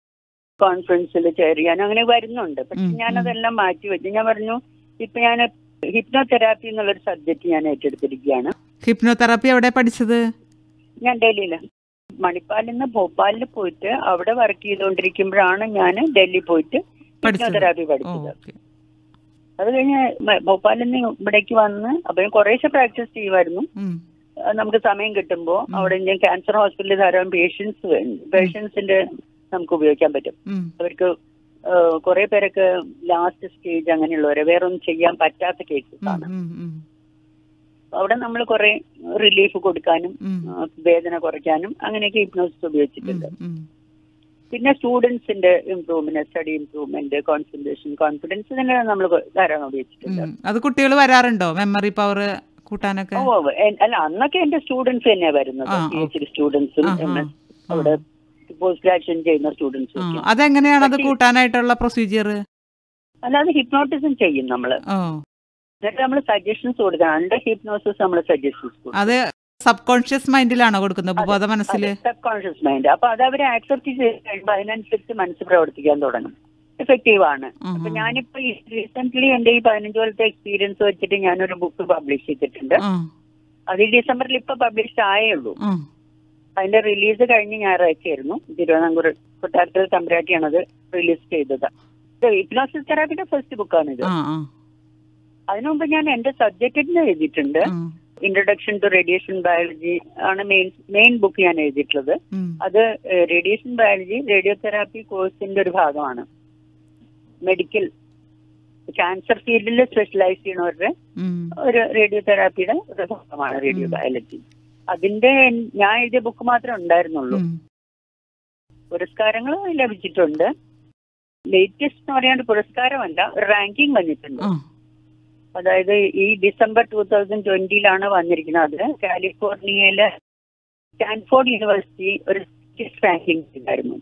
കോൺഫറൻസിൽ ചെയർ ചെയ്യാനും അങ്ങനെ വരുന്നുണ്ട് പക്ഷെ ഉം, ഞാനതെല്ലാം മാറ്റി വെച്ചു ഞാൻ പറഞ്ഞു ഇപ്പൊ ഞാൻ ഹിപ്നോതെറാപ്പി എന്നുള്ളൊരു സബ്ജക്ട് ഞാൻ ഏറ്റെടുത്തിരിക്കുകയാണ് ഹിപ്നോതെറാപ്പി എവിടെ പഠിച്ചത് ഞാൻ ഡൽഹിയിൽ മണിപ്പാലിൽ നിന്ന് ഭോപ്പാലിൽ പോയിട്ട് അവിടെ വർക്ക് ചെയ്തുകൊണ്ടിരിക്കുമ്പോഴാണ് ഞാൻ ഡൽഹി പോയിട്ട് പഠിച്ചത് ഹിപ്നോതെറാപ്പി ഓ, പഠിച്ചത് ഓക്കെ. അത് കഴിഞ്ഞ് മ- ഭോപ്പാലിൽ നിന്ന് ഇവിടേക്ക് വന്ന് അപ്പൊ ഞാൻ കുറേശ്ശെ പ്രാക്ടീസ് ചെയ്യുമായിരുന്നു ഉം. അത് നമുക്ക് സമയം കിട്ടുമ്പോൾ അവിടെ ഞാൻ ക്യാൻസർ ഹോസ്പിറ്റലിൽ ധാരാളം പേഷ്യൻസ് പേഷ്യൻസിന്റെ നമുക്ക് ഉപയോഗിക്കാൻ പറ്റും ഉം. അവർക്ക് കുറെ പേരൊക്കെ ലാസ്റ്റ് സ്റ്റേജ് അങ്ങനെയുള്ളവരെ വേറെ ഒന്നും ചെയ്യാൻ പറ്റാത്ത കേസസ് ഉം, ആണ് ഉം, ഉം. അവിടെ നമ്മൾ കുറെ റിലീഫ് കൊടുക്കാനും ഉം. ആ, വേദന കുറയ്ക്കാനും അങ്ങനെയൊക്കെ ഹിപ്നോസിസ് ഉപയോഗിച്ചിട്ടുണ്ട് ഉം, ഉം. പിന്നെ സ്റ്റുഡൻസിന്റെ improvement study improvement concentration confidence തന്നെ നമ്മൾ ധാരാളം ഉപയോഗിച്ചിട്ടുണ്ട് ഉം. അത് കുട്ടികൾ വരാറുണ്ടോ മെമ്മറി പവർ കൂട്ടാനൊക്കെ ഓ എ- അല്ല അന്നൊക്കെ എന്റെ സ്റ്റുഡൻസ് തന്നെയാ വരുന്നത് ആ, പി എച്ച് ഡി സ്റ്റുഡൻസും ആ, എം ആ, എസ് അവിടെ പോസ്റ്റ് ഗ്രാജുവേഷൻ ചെയ്യുന്ന സ്റ്റുഡൻസും ആ, ഒക്കെ അതെങ്ങനെയാണ് അത് പക്ഷേ- കൂട്ടാനായിട്ടുള്ള പ്രൊസീജിയർ അല്ലാതെ ഹിപ്നോട്ടിസം ചെയ്യും നമ്മള് ഓ എന്നിട്ട് നമ്മൾ സജഷൻസ് കൊടുക്കണം അണ്ടർ ഹിപ്നോസിസ് നമ്മൾ സജഷൻസ് കൊടുക്കും അത് സബ് കോൺഷ്യസ് മൈൻഡിലാണോ കൊടുക്കുന്നത് ഉപബോധ മനസ്സിൽ സബ് കോൺഷ്യസ് മൈൻഡ് അപ്പൊ അത് അവരെ ആക്സെപ്റ്റ് ചെയ്ത് കഴിയുമ്പോൾ അതിനനുസരിച്ച് മനസ്സ് പ്രവർത്തിക്കാൻ തുടങ്ങും എഫക്റ്റീവ് ആണ് അപ്പൊ ഞാനിപ്പോ റീസെന്റ് എന്റെ ഈ പതിനഞ്ച് കൊല്ലത്തെ എക്സ്പീരിയൻസ് വെച്ചിട്ട് ഞാനൊരു ബുക്ക് പബ്ലിഷ് ചെയ്തിട്ടുണ്ട് അത് ഈ ഡിസംബറിൽ ഇപ്പൊ പബ്ലിഷ് ആയേ ഉള്ളൂ അതിന്റെ റിലീസ് കഴിഞ്ഞ ഞായറാഴ്ചയായിരുന്നു തിരുവിതാംകൂർ കൊട്ടാരത്തിൽ തമ്പുരാട്ടിയാണ് അത് റിലീസ് ചെയ്തത് ഹിപ്നോസിസ് തെറാപ്പിയുടെ ഫസ്റ്റ് ബുക്കാണിത് അതിനു മുമ്പ് ഞാൻ എന്റെ സബ്ജക്റ്റിന് എഴുതിയിട്ടുണ്ട് ഇൻട്രൊഡക്ഷൻ ടു റേഡിയേഷൻ ബയോളജി ആണ് മെയിൻ മെയിൻ ബുക്ക് ഞാൻ എഴുതിയിട്ടുള്ളത് അത് റേഡിയേഷൻ ബയോളജി റേഡിയോ തെറാപ്പി കോഴ്സിന്റെ ഒരു ഭാഗമാണ് മെഡിക്കൽ ക്യാൻസർ ഫീൽഡിൽ സ്പെഷ്യലൈസ് ചെയ്യുന്നവരുടെ ഒരു റേഡിയോ തെറാപ്പിയുടെ ഒരു ഭാഗമാണ് റേഡിയോ ബയോളജി അതിന്റെ ഞാൻ എഴുതിയ ബുക്ക് മാത്രമേ ഉണ്ടായിരുന്നുള്ളൂ പുരസ്കാരങ്ങൾ ലഭിച്ചിട്ടുണ്ട് ലേറ്റസ്റ്റ് എന്ന് പറയാണ്ട് പുരസ്കാരമല്ല ഒരു റാങ്കിങ് വന്നിട്ടുണ്ട് അതായത് ഈ ഡിസംബർ ടൂ തൗസൻഡ് ട്വന്റിയിലാണ് വന്നിരിക്കുന്നത് അത് കാലിഫോർണിയയിലെ സ്റ്റാൻഫോർഡ് യൂണിവേഴ്സിറ്റി ഒരു റാങ്കിങ് ഉണ്ടായിരുന്നു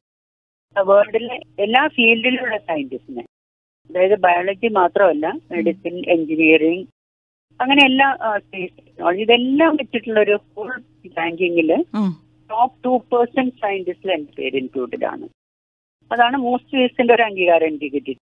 വേൾഡിലെ എല്ലാ ഫീൽഡിലുള്ള സയന്റിസ്റ്റിനെ അതായത് ബയോളജി മാത്രമല്ല മെഡിസിൻ എഞ്ചിനീയറിംഗ് അങ്ങനെ എല്ലാ സ്പേസ് ടെക്നോളജി ഇതെല്ലാം വെച്ചിട്ടുള്ള ഒരു ഫുൾ റാങ്കിങ്ങില് ടോപ്പ് ടു പെർസെന്റ് സയന്റിസ്റ്റിൽ എന്റെ പേര് ഇൻക്ലൂഡഡ് ആണ് അതാണ് മോസ്റ്റ് വേസ്റ്റിന്റെ ഒരു അംഗീകാരം എനിക്ക് കിട്ടി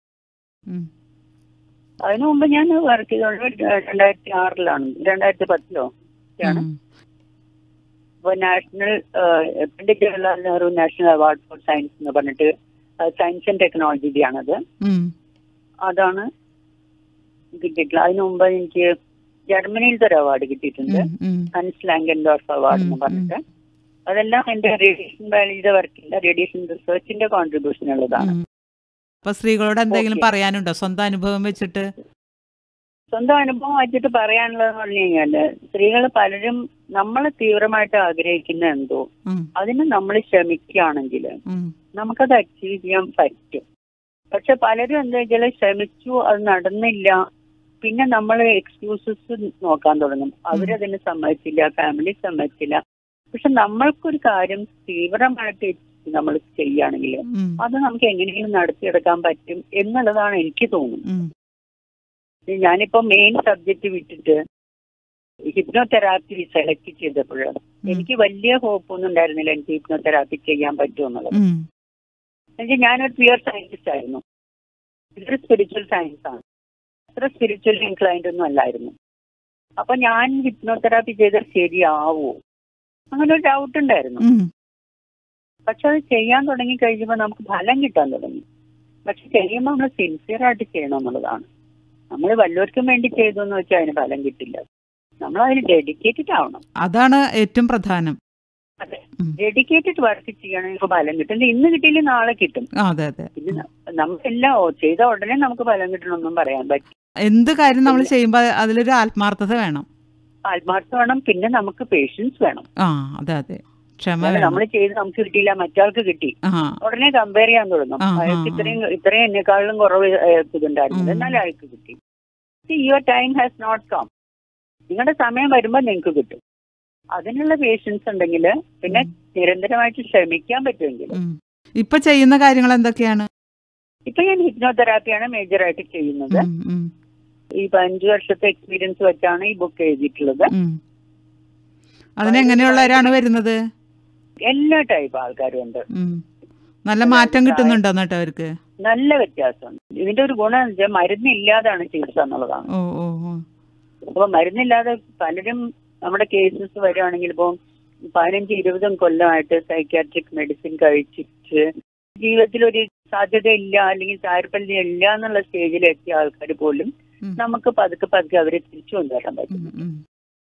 അതിനു മുമ്പ് ഞാൻ വർക്ക് ചെയ്തോണ്ട് രണ്ടായിരത്തി ആറിലാണ് രണ്ടായിരത്തി പത്തിലോ ആണ് ഇപ്പൊ national Pandit Jawaharlal Nehru national award for science എന്ന് പറഞ്ഞിട്ട് സയൻസ് ആൻഡ് ടെക്നോളജിയുടെ ആണത് അതാണ് കിട്ടിയിട്ടുള്ളത് അതിനു മുമ്പ് എനിക്ക് ജർമ്മനിയിലത്തെ ഒരു അവാർഡ് കിട്ടിയിട്ടുണ്ട് ഹൻസ് ലാങ്കൻഡോർഫ് അവാർഡ് എന്ന് പറഞ്ഞിട്ട് അതെല്ലാം എന്റെ റേഡിയേഷൻ ബയോളജിയുടെ വർക്കില്ല റേഡിയേഷൻ റിസർച്ചിന്റെ കോൺട്രിബ്യൂഷൻ ഉള്ളതാണ് അപ്പൊ സ്ത്രീകളോട് എന്തെങ്കിലും പറയാനുണ്ടോ സ്വന്തം അനുഭവം വെച്ചിട്ട് സ്വന്തം അനുഭവം വെച്ചിട്ട് പറയാനുള്ളതെന്ന് പറഞ്ഞു കഴിഞ്ഞാല് സ്ത്രീകൾ പലരും നമ്മൾ തീവ്രമായിട്ട് ആഗ്രഹിക്കുന്ന എന്തോ അതിന് നമ്മൾ ശ്രമിക്കുകയാണെങ്കിൽ നമുക്കത് അച്ചീവ് ചെയ്യാൻ പറ്റും പക്ഷെ പലരും എന്താ വെച്ചാൽ ശ്രമിച്ചു അത് നടന്നില്ല പിന്നെ നമ്മൾ എക്സ്ക്യൂസസ് നോക്കാൻ തുടങ്ങും അവരതിന് സമ്മതിച്ചില്ല ഫാമിലി സമ്മതിച്ചില്ല പക്ഷെ നമ്മൾക്കൊരു കാര്യം തീവ്രമായിട്ട് നമ്മൾ ചെയ്യുകയാണെങ്കിൽ അത് നമുക്ക് എങ്ങനെയെങ്കിലും നടത്തിയെടുക്കാൻ പറ്റും എന്നുള്ളതാണ് എനിക്ക് തോന്നുന്നത് ഞാനിപ്പോ മെയിൻ സബ്ജക്ട് വിട്ടിട്ട് ഹിപ്നോതെറാപ്പി സെലക്ട് ചെയ്തപ്പോൾ എനിക്ക് വലിയ ഹോപ്പ് ഒന്നും ഉണ്ടായിരുന്നില്ല എനിക്ക് ഹിപ്നോതെറാപ്പി ചെയ്യാൻ പറ്റുമെന്നുള്ളത് എന്നുവെച്ചാൽ ഞാനൊരു പ്യുവർ സയന്റിസ്റ്റ് ആയിരുന്നു ഇതൊരു സ്പിരിച്വൽ സയൻസ് ആണ് അത്ര സ്പിരിച്വൽ ഇൻക്ലൈൻഡ് ഒന്നും അല്ലായിരുന്നു അപ്പൊ ഞാൻ ഹിപ്നോതെറാപ്പി ചെയ്താൽ ശരിയാവോ അങ്ങനെ ഒരു ഡൗട്ട് ഉണ്ടായിരുന്നു പക്ഷെ അത് ചെയ്യാൻ തുടങ്ങി കഴിയുമ്പോൾ നമുക്ക് ഫലം കിട്ടാൻ തുടങ്ങി പക്ഷെ ചെയ്യുമ്പോൾ നമ്മൾ സിൻസിയർ ആയിട്ട് ചെയ്യണം എന്നുള്ളതാണ് നമ്മൾ വല്ലവർക്കും വേണ്ടി ചെയ്തു എന്ന് വെച്ചാൽ അതിന് ഫലം കിട്ടില്ല നമ്മൾ അതിന് ഡെഡിക്കേറ്റഡ് ആവണം അതാണ് ഏറ്റവും പ്രധാനം അതെ ഡെഡിക്കേറ്റഡ് വർക്ക് ചെയ്യണമെങ്കിൽ ഫലം കിട്ടും ഇന്ന് കിട്ടിയില്ല നാളെ കിട്ടും അതെ അതെ പിന്നെ നമുക്കെല്ലാം ചെയ്ത ഉടനെ നമുക്ക് ഫലം കിട്ടണമെന്നും പറയാൻ പറ്റും എന്ത് കാര്യം നമ്മൾ ചെയ്യുമ്പോൾ അതിലൊരു ആത്മാർത്ഥത വേണം ആത്മാർത്ഥം വേണം പിന്നെ നമുക്ക് പേഷ്യൻസ് വേണം ആ അതെ അതെ ക്ഷമ വേണം നമ്മൾ ചെയ്ത് നമുക്ക് കിട്ടിയില്ല മറ്റാൾക്ക് കിട്ടി ആ ഉടനെ കമ്പയർ ചെയ്യാൻ തുടങ്ങും ആ, ആ, അയാൾക്ക് ആ. ഇത്രയും ഇത്രയും എന്നെക്കാളും കുറവ് അയാൾക്ക് ഇതുണ്ടായിരുന്നത് ഉം. എന്നാലും അയാൾക്ക് കിട്ടി your time has not come നിങ്ങളുടെ സമയം വരുമ്പോൾ നിങ്ങൾക്ക് കിട്ടും അതിനുള്ള പേഷ്യൻസ് ഉണ്ടെങ്കിൽ പിന്നെ ഉം. നിരന്തരമായിട്ട് ശ്രമിക്കാൻ പറ്റുമെങ്കിൽ ഉം. ഇപ്പൊ ചെയ്യുന്ന കാര്യങ്ങൾ എന്തൊക്കെയാണ് ഇപ്പൊ ഞാൻ ഹിപ്നോതെറാപ്പിയാണ് മേജർ ആയിട്ട് ചെയ്യുന്നത് ഉം, ഉം, ഈ പതിനഞ്ച് വർഷത്തെ എക്സ്പീരിയൻസ് വെച്ചാണ് ഈ ബുക്ക് എഴുതിയിട്ടുള്ളത് ഉം. അതിനെങ്ങനെയുള്ളവരാണ് വരുന്നത് എല്ലാ ടൈപ്പ് ആൾക്കാരും ഉണ്ട് ഉം. നല്ല മാറ്റം കിട്ടുന്നുണ്ടോ എന്നിട്ട് അവർക്ക് നല്ല വ്യത്യാസമുണ്ട് ഇതിന്റെ ഒരു ഗുണം എന്ന് വെച്ചാൽ മരുന്നില്ലാതാണ് ചികിത്സ എന്നുള്ളതാണ് ഓ ഓ ഓ അപ്പൊ മരുന്നില്ലാതെ പലരും നമ്മുടെ കേസസ് വരികയാണെങ്കിൽ ഇപ്പോൾ പതിനഞ്ച് ഇരുപതും കൊല്ലമായിട്ട് സൈക്യാട്രിക് മെഡിസിൻ കഴിച്ചിട്ട് ജീവിതത്തിൽ ഒരു സാധ്യതയില്ല അല്ലെങ്കിൽ താല്പര്യം ഇല്ല എന്നുള്ള സ്റ്റേജിൽ എത്തിയ ആൾക്കാർ പോലും ഉം. നമുക്ക് പതുക്കെ പതുക്കെ അവരെ തിരിച്ചു കൊണ്ടുവരാൻ പറ്റും ഉം, ഉം.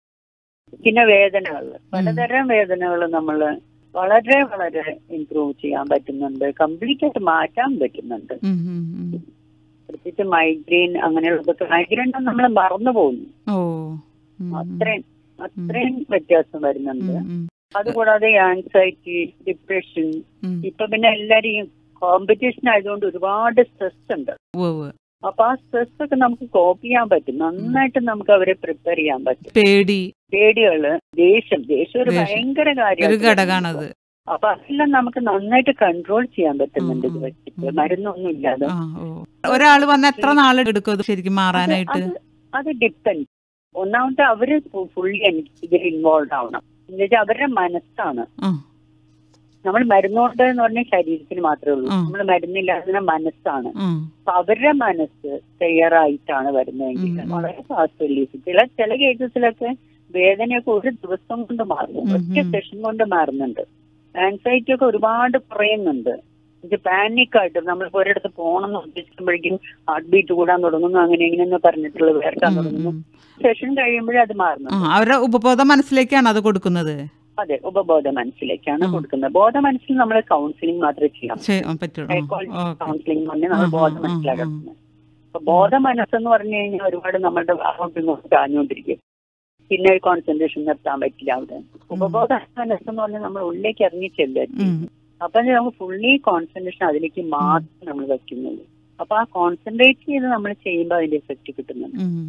പിന്നെ വേദനകൾ പലതരം വേദനകൾ നമ്മൾ വളരെ വളരെ ഇംപ്രൂവ് ചെയ്യാൻ പറ്റുന്നുണ്ട് കംപ്ലീറ്റ് ആയിട്ട് മാറ്റാൻ പറ്റുന്നുണ്ട് ഉം, ഉം, ഉം. പ്രത്യേകിച്ച് മൈഗ്രെയിൻ അങ്ങനെയുള്ളതൊക്കെ മൈഗ്രെയിൻ നമ്മൾ മറന്നു പോകുന്നു ഓ ഉം, ഉം. അത്രയും അത്രയും വ്യത്യാസം വരുന്നുണ്ട് ഉം, ഉം. അതുകൂടാതെ ആൻസൈറ്റി ഡിപ്രഷൻ ഉം. ഇപ്പൊ പിന്നെ എല്ലാരും കോമ്പറ്റീഷൻ ആയതുകൊണ്ട് ഒരുപാട് സ്ട്രെസ് ഉണ്ട് ഉവ്വ് ഉവ്വ്. അപ്പൊ ആ സ്ട്രെസ് ഒക്കെ നമുക്ക് കോപ്പ് ചെയ്യാൻ പറ്റും നന്നായിട്ട് നമുക്ക് അവരെ പ്രിപ്പയർ ചെയ്യാൻ പറ്റും പേടി പേടികള് ദേഷ്യം ദേഷ്യം ഒരു ദേഷ്യം. ഭയങ്കര ഒരു കാര്യമാണ് ഘടകമാണത് അപ്പൊ അതെല്ലാം നമുക്ക് നന്നായിട്ട് കൺട്രോൾ ചെയ്യാൻ പറ്റുന്നുണ്ട് ഇത് ഉം, ഉം, വെച്ചിട്ട് ഉം. മരുന്നൊന്നും ഇല്ലാതെ ആ ഓ ഒരാള് വന്ന് എത്ര നാൾ എടുക്കും അത് ശരിക്കും മാറാനായിട്ട് അത് അത് ഡിപ്പെൻഡ് ഒന്നാമത്തെ അവര് ഫുള്ളി ഇതിൽ ഇൻവോൾവ് ആവണം എന്ന് വെച്ചാൽ അവരുടെ മനസ്സാണ് ആ നമ്മൾ മരുന്നുകൊണ്ട് എന്ന് പറഞ്ഞാൽ ശരീരത്തിന് മാത്രമേ ഉള്ളൂ ഉം. നമ്മൾ മരുന്നില്ലാതെ മനസ്സാണ് ഉം. അപ്പൊ അവരുടെ മനസ്സ് തയ്യാറായിട്ടാണ് വരുന്നതെങ്കിൽ ഉം, ഉം. വളരെ ഫാസ്റ്റ് റിലീഫ് ചില ചില കേസസിലൊക്കെ വേദനയൊക്കെ ഒരു ദിവസം കൊണ്ട് മാറുന്നു ഉം, ഒറ്റ ഉം. സെഷൻ കൊണ്ട് മാറുന്നുണ്ട് ആൻസൈറ്റി ഒക്കെ ഒരുപാട് കുറയുന്നുണ്ട് ഇത് പാനിക് ആയിട്ട് നമ്മൾ ഒരിടത്ത് പോകണം എന്ന് ഉദ്ദേശിക്കുമ്പോഴേക്കും ഹാർട്ട് ബീറ്റ് കൂടാൻ തുടങ്ങുന്നു അങ്ങനെ ഇങ്ങനെയെന്ന് പറഞ്ഞിട്ടുള്ള വേർക്കാൻ ഉം, തുടങ്ങുന്നു ഉം. സെഷൻ കഴിയുമ്പോഴേ അത് ആ മാറുന്നു അവരുടെ ഉപബോധ മനസ്സിലേക്കാണ് അത് കൊടുക്കുന്നത് അതെ ഉപബോധ മനസ്സിലേക്കാണ് ഉം. കൊടുക്കുന്നത് ബോധ മനസ്സിൽ നമ്മൾ കൗൺസിലിംഗ് മാത്രമേ ചെയ്യാം ചെയ്- ആ, പറ്റുള്ളൂ ആ, സൈക്കോളജി ഓക്കെ. കൗൺസിലിംഗ് പറഞ്ഞ് നമ്മൾ ആ, ബോധ ആ, ആ, മനസ്സിലാക്കുന്നത് അപ്പൊ ബോധ മനസ്സെന്ന് പറഞ്ഞു കഴിഞ്ഞാൽ ഒരുപാട് നമ്മളുടെ അങ്ങോട്ടും ഇങ്ങോട്ടും ചാഞ്ഞുകൊണ്ടിരിക്കും പിന്നെ കോൺസെൻട്രേഷൻ നിർത്താൻ പറ്റില്ല അവിടെ ഉപബോധ മനസ്സെന്ന് പറഞ്ഞാൽ നമ്മൾ ഉള്ളിലേക്ക് ഇറങ്ങി ചെല്ലുക ഉം. അപ്പൊ നമുക്ക് ഫുള്ളി കോൺസെൻട്രേഷൻ അതിലേക്ക് മാത്രം നമ്മൾ വെക്കുന്നുള്ളൂ അപ്പൊ ആ കോൺസെൻട്രേറ്റ് ചെയ്ത് നമ്മൾ ചെയ്യുമ്പോൾ അതിന്റെ എഫക്റ്റ് കിട്ടുന്നുണ്ട് ഉം.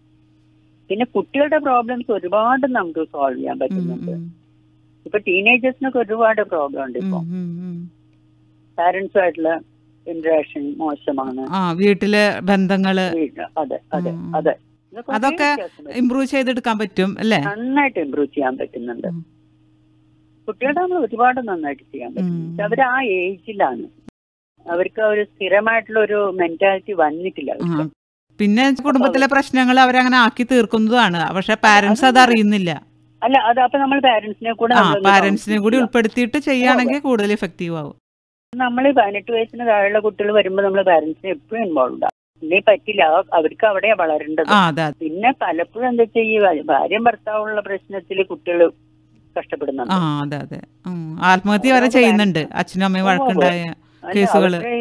പിന്നെ കുട്ടികളുടെ പ്രോബ്ലംസ് ഒരുപാട് നമുക്ക് സോൾവ് ചെയ്യാൻ ഉം, പറ്റുന്നുണ്ട് ഉം. ഇപ്പൊ ടീനേജേഴ്സിനൊക്കെ ഒരുപാട് പ്രോബ്ലം ഉണ്ട് ഇപ്പൊ ഉം, ഉം, ഉം. പാരന്റ്സുമായിട്ടുള്ള ഇന്ററാക്ഷൻ മോശമാണ് ആ വീട്ടിലെ ബന്ധങ്ങള് വീട് അതെ അതെ ഉം. അതെ ഇതൊക്കെ അതൊക്കെ വലിയ വ്യത്യാസം വരും. ഇമ്പ്രൂവ് ചെയ്തെടുക്കാൻ പറ്റും അല്ലേ നന്നായിട്ട് ഇമ്പ്രൂവ് ചെയ്യാൻ പറ്റുന്നുണ്ട് ഉം. കുട്ടികളുടെ നമ്മൾ ഒരുപാട് നന്നായിട്ട് ചെയ്യാൻ പറ്റും ഉം. പക്ഷെ അവർ ആ ഏജിലാണ് അവർക്ക് ഒരു സ്ഥിരമായിട്ടുള്ള ഒരു മെന്റാലിറ്റി വന്നിട്ടില്ല ആ. അവർക്ക്. പിന്നെ കുടുംബത്തിലെ പ്രശ്നങ്ങൾ അവരങ്ങനെ ആക്കി തീർക്കുന്നതാണ് പക്ഷെ പാരന്റ്സ് അത് അറിയുന്നില്ല അല്ല അത് അപ്പൊ നമ്മൾ പാരന്റ്സിനെ കൂടെ ആ നമ്മളൊന്ന് പാരന്റ്സിനെ കൂടി counsel ഉൾപ്പെടുത്തിയിട്ട് ചെയ്യുകയാണെങ്കിൽ കൂടുതൽ എഫക്റ്റീവ് ആവും ചെയ്യാം. നമ്മൾ പതിനെട്ട് വയസ്സിന് താഴെയുള്ള കുട്ടികൾ വരുമ്പോൾ നമ്മൾ പാരന്റ്സിനെ എപ്പോഴും ഇൻവോൾവ് ആവും ഇല്ലേ പറ്റില്ല ആ- അവർക്ക് അവിടെയാ വളരേണ്ടത് ആ അതെ അതെ. പിന്നെ പലപ്പോഴും എന്താ ചെയ്യുക ഭാര്യയും ഭർത്താവുള്ള പ്രശ്നത്തിൽ കുട്ടികൾ കഷ്ടപ്പെടുന്നുണ്ട് ആ അതെ അതെ ഉം. ആത്മഹത്യ വരെ ചെയ്യുന്നുണ്ട് അച്ഛനും അമ്മയും വഴക്കുണ്ടായ അല്ല, കേസുകള്. അവരുടെ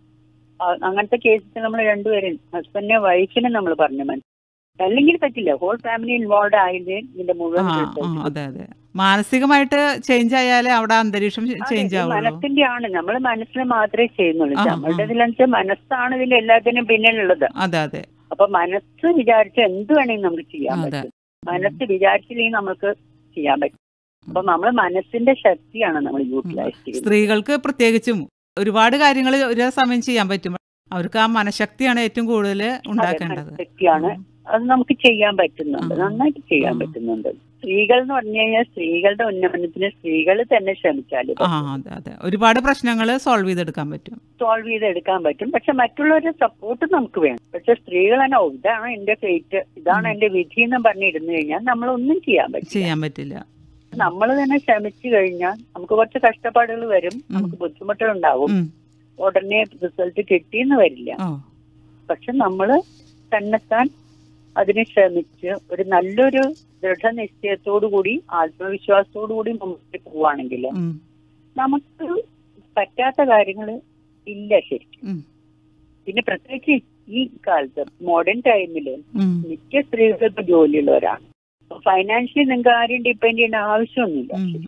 അ- അങ്ങനത്തെ കേസിൽ നമ്മൾ രണ്ടുപേരും ഹസ്ബൻഡിനെ വൈഫിനെ നമ്മൾ പറഞ്ഞു മനസ്സിലാക്കി അല്ലെങ്കിൽ പറ്റില്ല ഹോൾ ഫാമിലി ഇൻവോൾവ് ആയില്ലേ ഇതിന്റെ ആ മുഴുവൻ ആ result അതെ അതെ മാനസികമായിട്ട് ചേഞ്ച് ആയാലേ അവിടെ അന്തരീക്ഷം അതെ, ചേഞ്ച് ഇത് ആവുള്ളൂ മനസ്സിന്റെ ആണ് നമ്മൾ മനസ്സിൽ മാത്രമേ ചെയ്യുന്നുള്ളൂ ആ, ആ. നമ്മളുടെ ഇതിലെന്ന് മനസ്സാണ് ഇതിന്റെ എല്ലാത്തിനും പിന്നിലുള്ളത് അതെ അതെ അപ്പൊ മനസ്സ് വിചാരിച്ച എന്ത് വേണമെങ്കിലും നമുക്ക് ചെയ്യാൻ അതെ. പറ്റും മനസ്സ് വിചാരിച്ചില്ലെങ്കിൽ നമുക്ക് ചെയ്യാൻ പറ്റും അപ്പൊ നമ്മൾ മനസ്സിന്റെ ശക്തിയാണ് നമ്മൾ യൂട്ടിലൈസ് ചെയ്യുന്നത് സ്ത്രീകൾക്ക് പ്രത്യേകിച്ചും ഒരുപാട് കാര്യങ്ങൾ ഒരു സമയം ചെയ്യാൻ പറ്റും അവർക്ക് ആ മനഃശക്തിയാണ് ഏറ്റവും കൂടുതൽ ഉണ്ടാക്കേണ്ടത് ശക്തിയാണ് അത് നമുക്ക് ചെയ്യാൻ പറ്റുന്നുണ്ട് ആ. നന്നായിട്ട് ചെയ്യാൻ ആ. പറ്റുന്നുണ്ട് സ്ത്രീകൾ എന്ന് പറഞ്ഞു കഴിഞ്ഞാൽ സ്ത്രീകളുടെ ഉന്നമനത്തിന് സ്ത്രീകൾ തന്നെ ശ്രമിച്ചാൽ ആ അതെ അതെ ഒരുപാട് പ്രശ്നങ്ങൾ സോൾവ് ചെയ്തെടുക്കാൻ പറ്റും സോൾവ് ചെയ്തെടുക്കാൻ പറ്റും പക്ഷെ മറ്റുള്ളവരുടെ സപ്പോർട്ട് നമുക്ക് വേണം പക്ഷെ സ്ത്രീകൾ തന്നെ "ഓ, ഇതാണ് എന്റെ ഫേറ്റ് ഇതാണ് എന്റെ വിധി എന്ന് പറഞ്ഞിരുന്നു കഴിഞ്ഞാൽ നമ്മളൊന്നും ചെയ്യാൻ പറ്റില്ല ചെയ്യാൻ പറ്റില്ല നമ്മൾ തന്നെ ശ്രമിച്ചു കഴിഞ്ഞാൽ നമുക്ക് കുറച്ച് കഷ്ടപ്പാടുകൾ വരും നമുക്ക് ബുദ്ധിമുട്ടുകൾ ഉണ്ടാവും ഉം. ഉടനെ റിസൾട്ട് കിട്ടിയെന്ന് വരില്ല ഓ പക്ഷെ നമ്മൾ തന്നെത്താൻ അതിന് ശ്രമിച്ച് ഒരു നല്ലൊരു ദൃഢനിശ്ചയത്തോടു കൂടി ആത്മവിശ്വാസത്തോടു കൂടി മുമ്പോട്ട് പോവുകയാണെങ്കിൽ ഉം. നമുക്ക് പറ്റാത്ത കാര്യങ്ങൾ ഇല്ല ശരിക്കും ഉം. പിന്നെ പ്രത്യേകിച്ച് ഈ കാലത്ത് മോഡേൺ ടൈമിൽ ഉം. മിക്ക സ്ത്രീകൾക്ക് ജോലിയുള്ളവരാണ് ഫൈനാൻഷ്യലി നിങ്ങൾക്ക് ആരും ഡിപ്പെൻഡ് ചെയ്യേണ്ട ആവശ്യമൊന്നുമില്ല ഉം.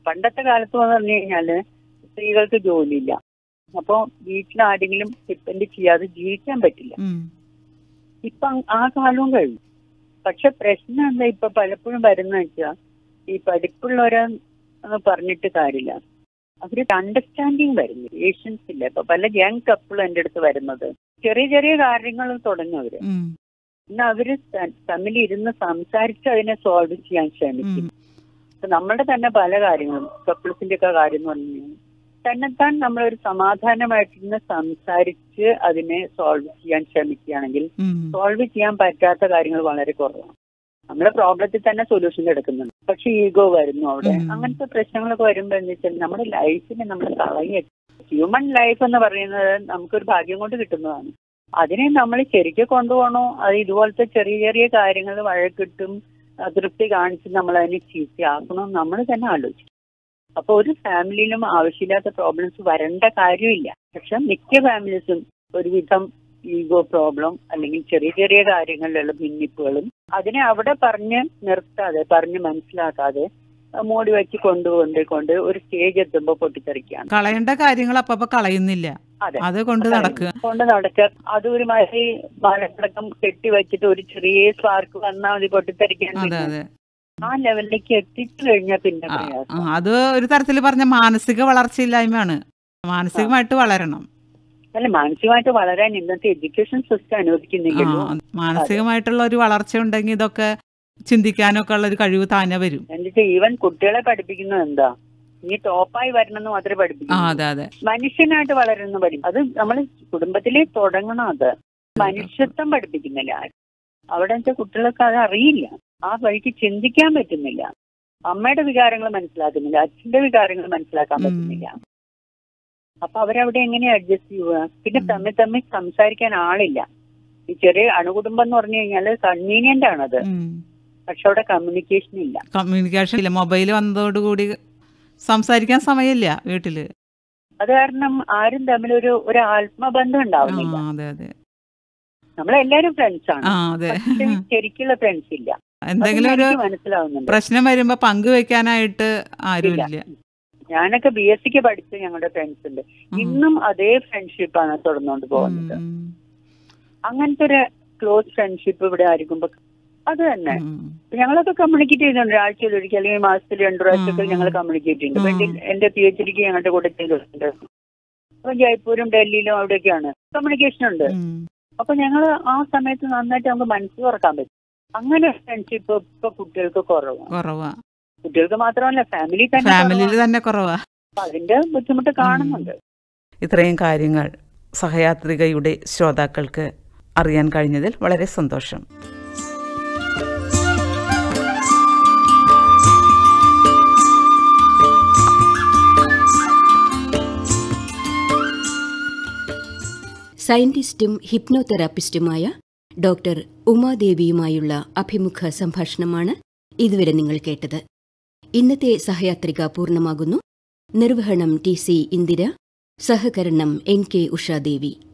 പണ്ടത്തെ കാലത്ത് എന്ന് പറഞ്ഞു കഴിഞ്ഞാല് സ്ത്രീകൾക്ക് ജോലിയില്ല അപ്പോ വീട്ടിൽ ആരെങ്കിലും ഡിപ്പെൻഡ് ചെയ്യാതെ ജീവിക്കാൻ പറ്റില്ല ഉം. ഇപ്പൊ അങ് ആ കാലവും കഴിഞ്ഞു പക്ഷെ പ്രശ്നം എന്താ ഇപ്പൊ പലപ്പോഴും വരുന്ന വെച്ചാൽ ഈ പഠിപ്പുള്ളവരെ എന്ന് പറഞ്ഞിട്ട് കാര്യമില്ല അവര് അണ്ടർസ്റ്റാൻഡിങ് വരുന്നു പേഷ്യൻസ് ഇല്ല ഇപ്പൊ പല യങ് കപ്പിളും എൻ്റെ അടുത്ത് വരുന്നത് ചെറിയ ചെറിയ കാര്യങ്ങൾ തുടങ്ങും അവര് ഉം. എന്നാൽ അവര് ത- തമ്മിൽ ഇരുന്ന് സംസാരിച്ച് അതിനെ സോൾവ് ചെയ്യാൻ ശ്രമിക്കും ഉം. ഇപ്പൊ നമ്മുടെ തന്നെ പല കാര്യങ്ങളും കപ്പിൾസിന്റെ ഒക്കെ കാര്യം എന്ന് പറഞ്ഞു കഴിഞ്ഞാൽ തന്നെത്താൻ നമ്മളൊരു സമാധാനമായിട്ടിരുന്ന് സംസാരിച്ച് അതിനെ സോൾവ് ചെയ്യാൻ ശ്രമിക്കുകയാണെങ്കിൽ ഉം. സോൾവ് ചെയ്യാൻ പറ്റാത്ത കാര്യങ്ങൾ വളരെ കുറവാണ് നമ്മുടെ പ്രോബ്ലത്തിൽ തന്നെ സൊല്യൂഷൻ എടുക്കുന്നുണ്ട് പക്ഷെ ഈഗോ വരുന്നു അവിടെ ഉം. അങ്ങനത്തെ പ്രശ്നങ്ങളൊക്കെ വരുമ്പോൾ എന്താ വെച്ചാൽ നമ്മുടെ ലൈഫിനെ നമ്മൾ കളയ ഹ്യൂമൻ ലൈഫ് എന്ന് പറയുന്നത് നമുക്കൊരു ഭാഗ്യം കൊണ്ട് കിട്ടുന്നതാണ് അതിനെ നമ്മൾ ശരിക്കും കൊണ്ടുപോകണോ അത് ഇതുപോലത്തെ ചെറിയ ചെറിയ കാര്യങ്ങൾ വഴക്കിട്ടും അതൃപ്തി കാണിച്ച് നമ്മൾ അതിനെ ചീത്തയാക്കണോ നമ്മൾ തന്നെ ആലോചിക്കും അപ്പൊ ഒരു ഫാമിലിയിലും ആവശ്യമില്ലാത്ത പ്രോബ്ലംസ് വരേണ്ട കാര്യമില്ല പക്ഷെ മിക്ക ഫാമിലീസും ഒരുവിധം ഈഗോ പ്രോബ്ലം അല്ലെങ്കിൽ ചെറിയ ചെറിയ കാര്യങ്ങളിലുള്ള ഭിന്നിപ്പുകളും അതിനെ അവിടെ പറഞ്ഞ് നിർത്താതെ പറഞ്ഞ് മനസ്സിലാക്കാതെ മൂടി വെച്ച് കൊണ്ടുകൊണ്ട് കൊണ്ട് ഒരു സ്റ്റേജ് എത്തുമ്പോൾ പൊട്ടിത്തെറിക്കുകയാണ് കളയേണ്ട കാര്യങ്ങൾ അപ്പൊ കളയുന്നില്ല അതെ അത് കൊണ്ട് നടക്കുക കൊണ്ട് നടക്കുക അത് ഒരുമാതിരി മലക്കടക്കം കെട്ടി വെച്ചിട്ട് ഒരു ചെറിയ സ്പാർക്ക് വന്നാൽ മതി പൊട്ടിത്തെറിക്കാൻ അതെ പിന്നെ അതെ ആ ലെവലിലേക്ക് എത്തിച്ചു കഴിഞ്ഞാൽ പിന്നെ ആ, പ്രയാസം ആ, അത് ഒരു തരത്തിൽ പറഞ്ഞ മാനസിക വളർച്ചയില്ലായ്മയാണ് മാനസികമായിട്ട് വളരണം അല്ല മാനസികമായിട്ട് വളരാൻ ഇന്നത്തെ എഡ്യൂക്കേഷൻ സിസ്റ്റം ആ, അനുവദിക്കുന്നെങ്കിലും മാനസികമായിട്ടുള്ള ഒരു വളർച്ച ഉണ്ടെങ്കിൽ ഇതൊക്കെ ചിന്തിക്കാനൊക്കെ ഉള്ള ഒരു കഴിവ് താനെ വരും എന്നിട്ട് ഈവൻ കുട്ടികളെ പഠിപ്പിക്കുന്നത് എന്താ നീ ടോപ്പായി വരണമെന്ന് മാത്രമേ ആ പഠിപ്പിക്കൂ അതെ അതെ മനുഷ്യനായിട്ട് വളരുന്ന പഠി അത് നമ്മൾ കുടുംബത്തിലേ തുടങ്ങണം അത് മനുഷ്യത്വം പഠിപ്പിക്കുന്നില്ല ആരും. അവിടെ വെച്ചാൽ കുട്ടികൾക്ക് അത് അറിയില്ല ആ വഴിക്ക് ചിന്തിക്കാൻ പറ്റുന്നില്ല അമ്മയുടെ വികാരങ്ങൾ മനസ്സിലാക്കുന്നില്ല അച്ഛന്റെ വികാരങ്ങൾ മനസ്സിലാക്കാൻ ഉം. പറ്റുന്നില്ല അപ്പൊ അവരവിടെ എങ്ങനെ അഡ്ജസ്റ്റ് ചെയ്യുക പിന്നെ ഉം. തമ്മിൽ തമ്മിൽ സംസാരിക്കാൻ ആളില്ല ഈ ചെറിയ അണുകുടുംബം എന്ന് പറഞ്ഞു കഴിഞ്ഞാൽ കൺവീനിയന്റ് ആണത് പക്ഷെ അവിടെ കമ്മ്യൂണിക്കേഷൻ ഇല്ല കമ്മ്യൂണിക്കേഷൻ ഇല്ല മൊബൈൽ വന്നതോടുകൂടി സംസാരിക്കാൻ സമയമില്ല വീട്ടില് അത് കാരണം ആരും തമ്മിൽ ഒരു ഒരു ആത്മബന്ധം ആ ഉണ്ടാവുന്നില്ല അതെ അതെ നമ്മളെല്ലാരും ഫ്രണ്ട്സ് ആണ് ആ അതെ പക്ഷെ ശരിക്കുള്ള ഫ്രണ്ട്സ് ഇല്ല എന്തെങ്കിലും അതൊന്നും ഒരു എനിക്ക് മനസ്സിലാവുന്നുണ്ട് പ്രശ്നം വരുമ്പോ പങ്കുവെക്കാനായിട്ട് ആരുമില്ല ഞാനൊക്കെ ബി എസ് സിക്ക് പഠിച്ച ഞങ്ങളുടെ ഫ്രണ്ട്സ് ഉണ്ട് ഉം. ഇന്നും അതേ ഫ്രണ്ട്ഷിപ്പാണ് തുടർന്നുകൊണ്ട് പോകുന്നത് ഉം, അങ്ങനത്തെ ഒരു ക്ലോസ് ഫ്രണ്ട്ഷിപ്പ് ഇവിടെ ആയിരിക്കുമ്പോ അത് തന്നെ ഉം. ഞങ്ങളൊക്കെ കമ്മ്യൂണിക്കേറ്റ് ചെയ്യുന്നുണ്ട് ആഴ്ചയിൽ ഒരിക്കൽ അല്ലെങ്കിൽ മാസത്തിൽ രണ്ടു പ്രാവശ്യമൊക്കെ ഉം. ഞങ്ങൾ കമ്മ്യൂണിക്കേറ്റ് ചെയ്യുന്നുണ്ട് ഉം. ഇപ്പൊ എന്റെ- എന്റെ പി എച്ച് ഡിക്ക് ഞങ്ങളുടെ കൂടെ ചെയ്തിട്ടുണ്ട് അപ്പൊ ജയ്പൂരും ഡൽഹിയിലും അവിടെയൊക്കെയാണ് കമ്മ്യൂണിക്കേഷൻ ഉണ്ട് ഉം. അപ്പൊ ഞങ്ങൾ ആ സമയത്ത് നന്നായിട്ട് നമുക്ക് മനസ്സ് തുറക്കാൻ പറ്റും അങ്ങനെ ഫ്രണ്ട്ഷിപ്പ് ഇപ്പൊ കുട്ടികൾക്ക് കുറവാണ് കുറവാ കുട്ടികൾക്ക് മാത്രമല്ല ഫാമിലി തന്നെ ഫാമിലിയിൽ കുറവാണ്. തന്നെ കുറവാ അപ്പൊ അതിന്റെ ബുദ്ധിമുട്ട് കാണുന്നുണ്ട് ഇത്രയും കാര്യങ്ങൾ സഹയാത്രികയുടെ ശ്രോതാക്കൾക്ക് അറിയാൻ കഴിഞ്ഞതിൽ വളരെ സന്തോഷം സയന്റിസ്റ്റും ഹിപ്നോതെറാപ്പിസ്റ്റുമായ ഡോക്ടർ ഉമാദേവിയുമായുള്ള അഭിമുഖ സംഭാഷണമാണ് ഇതുവരെ നിങ്ങൾ കേട്ടത് ഇന്നത്തെ സഹയാത്രിക പൂർണ്ണമാകുന്നു നിർവഹണം ടി സി ഇന്ദിര സഹകരണം എൻ കെ ഉഷാദേവി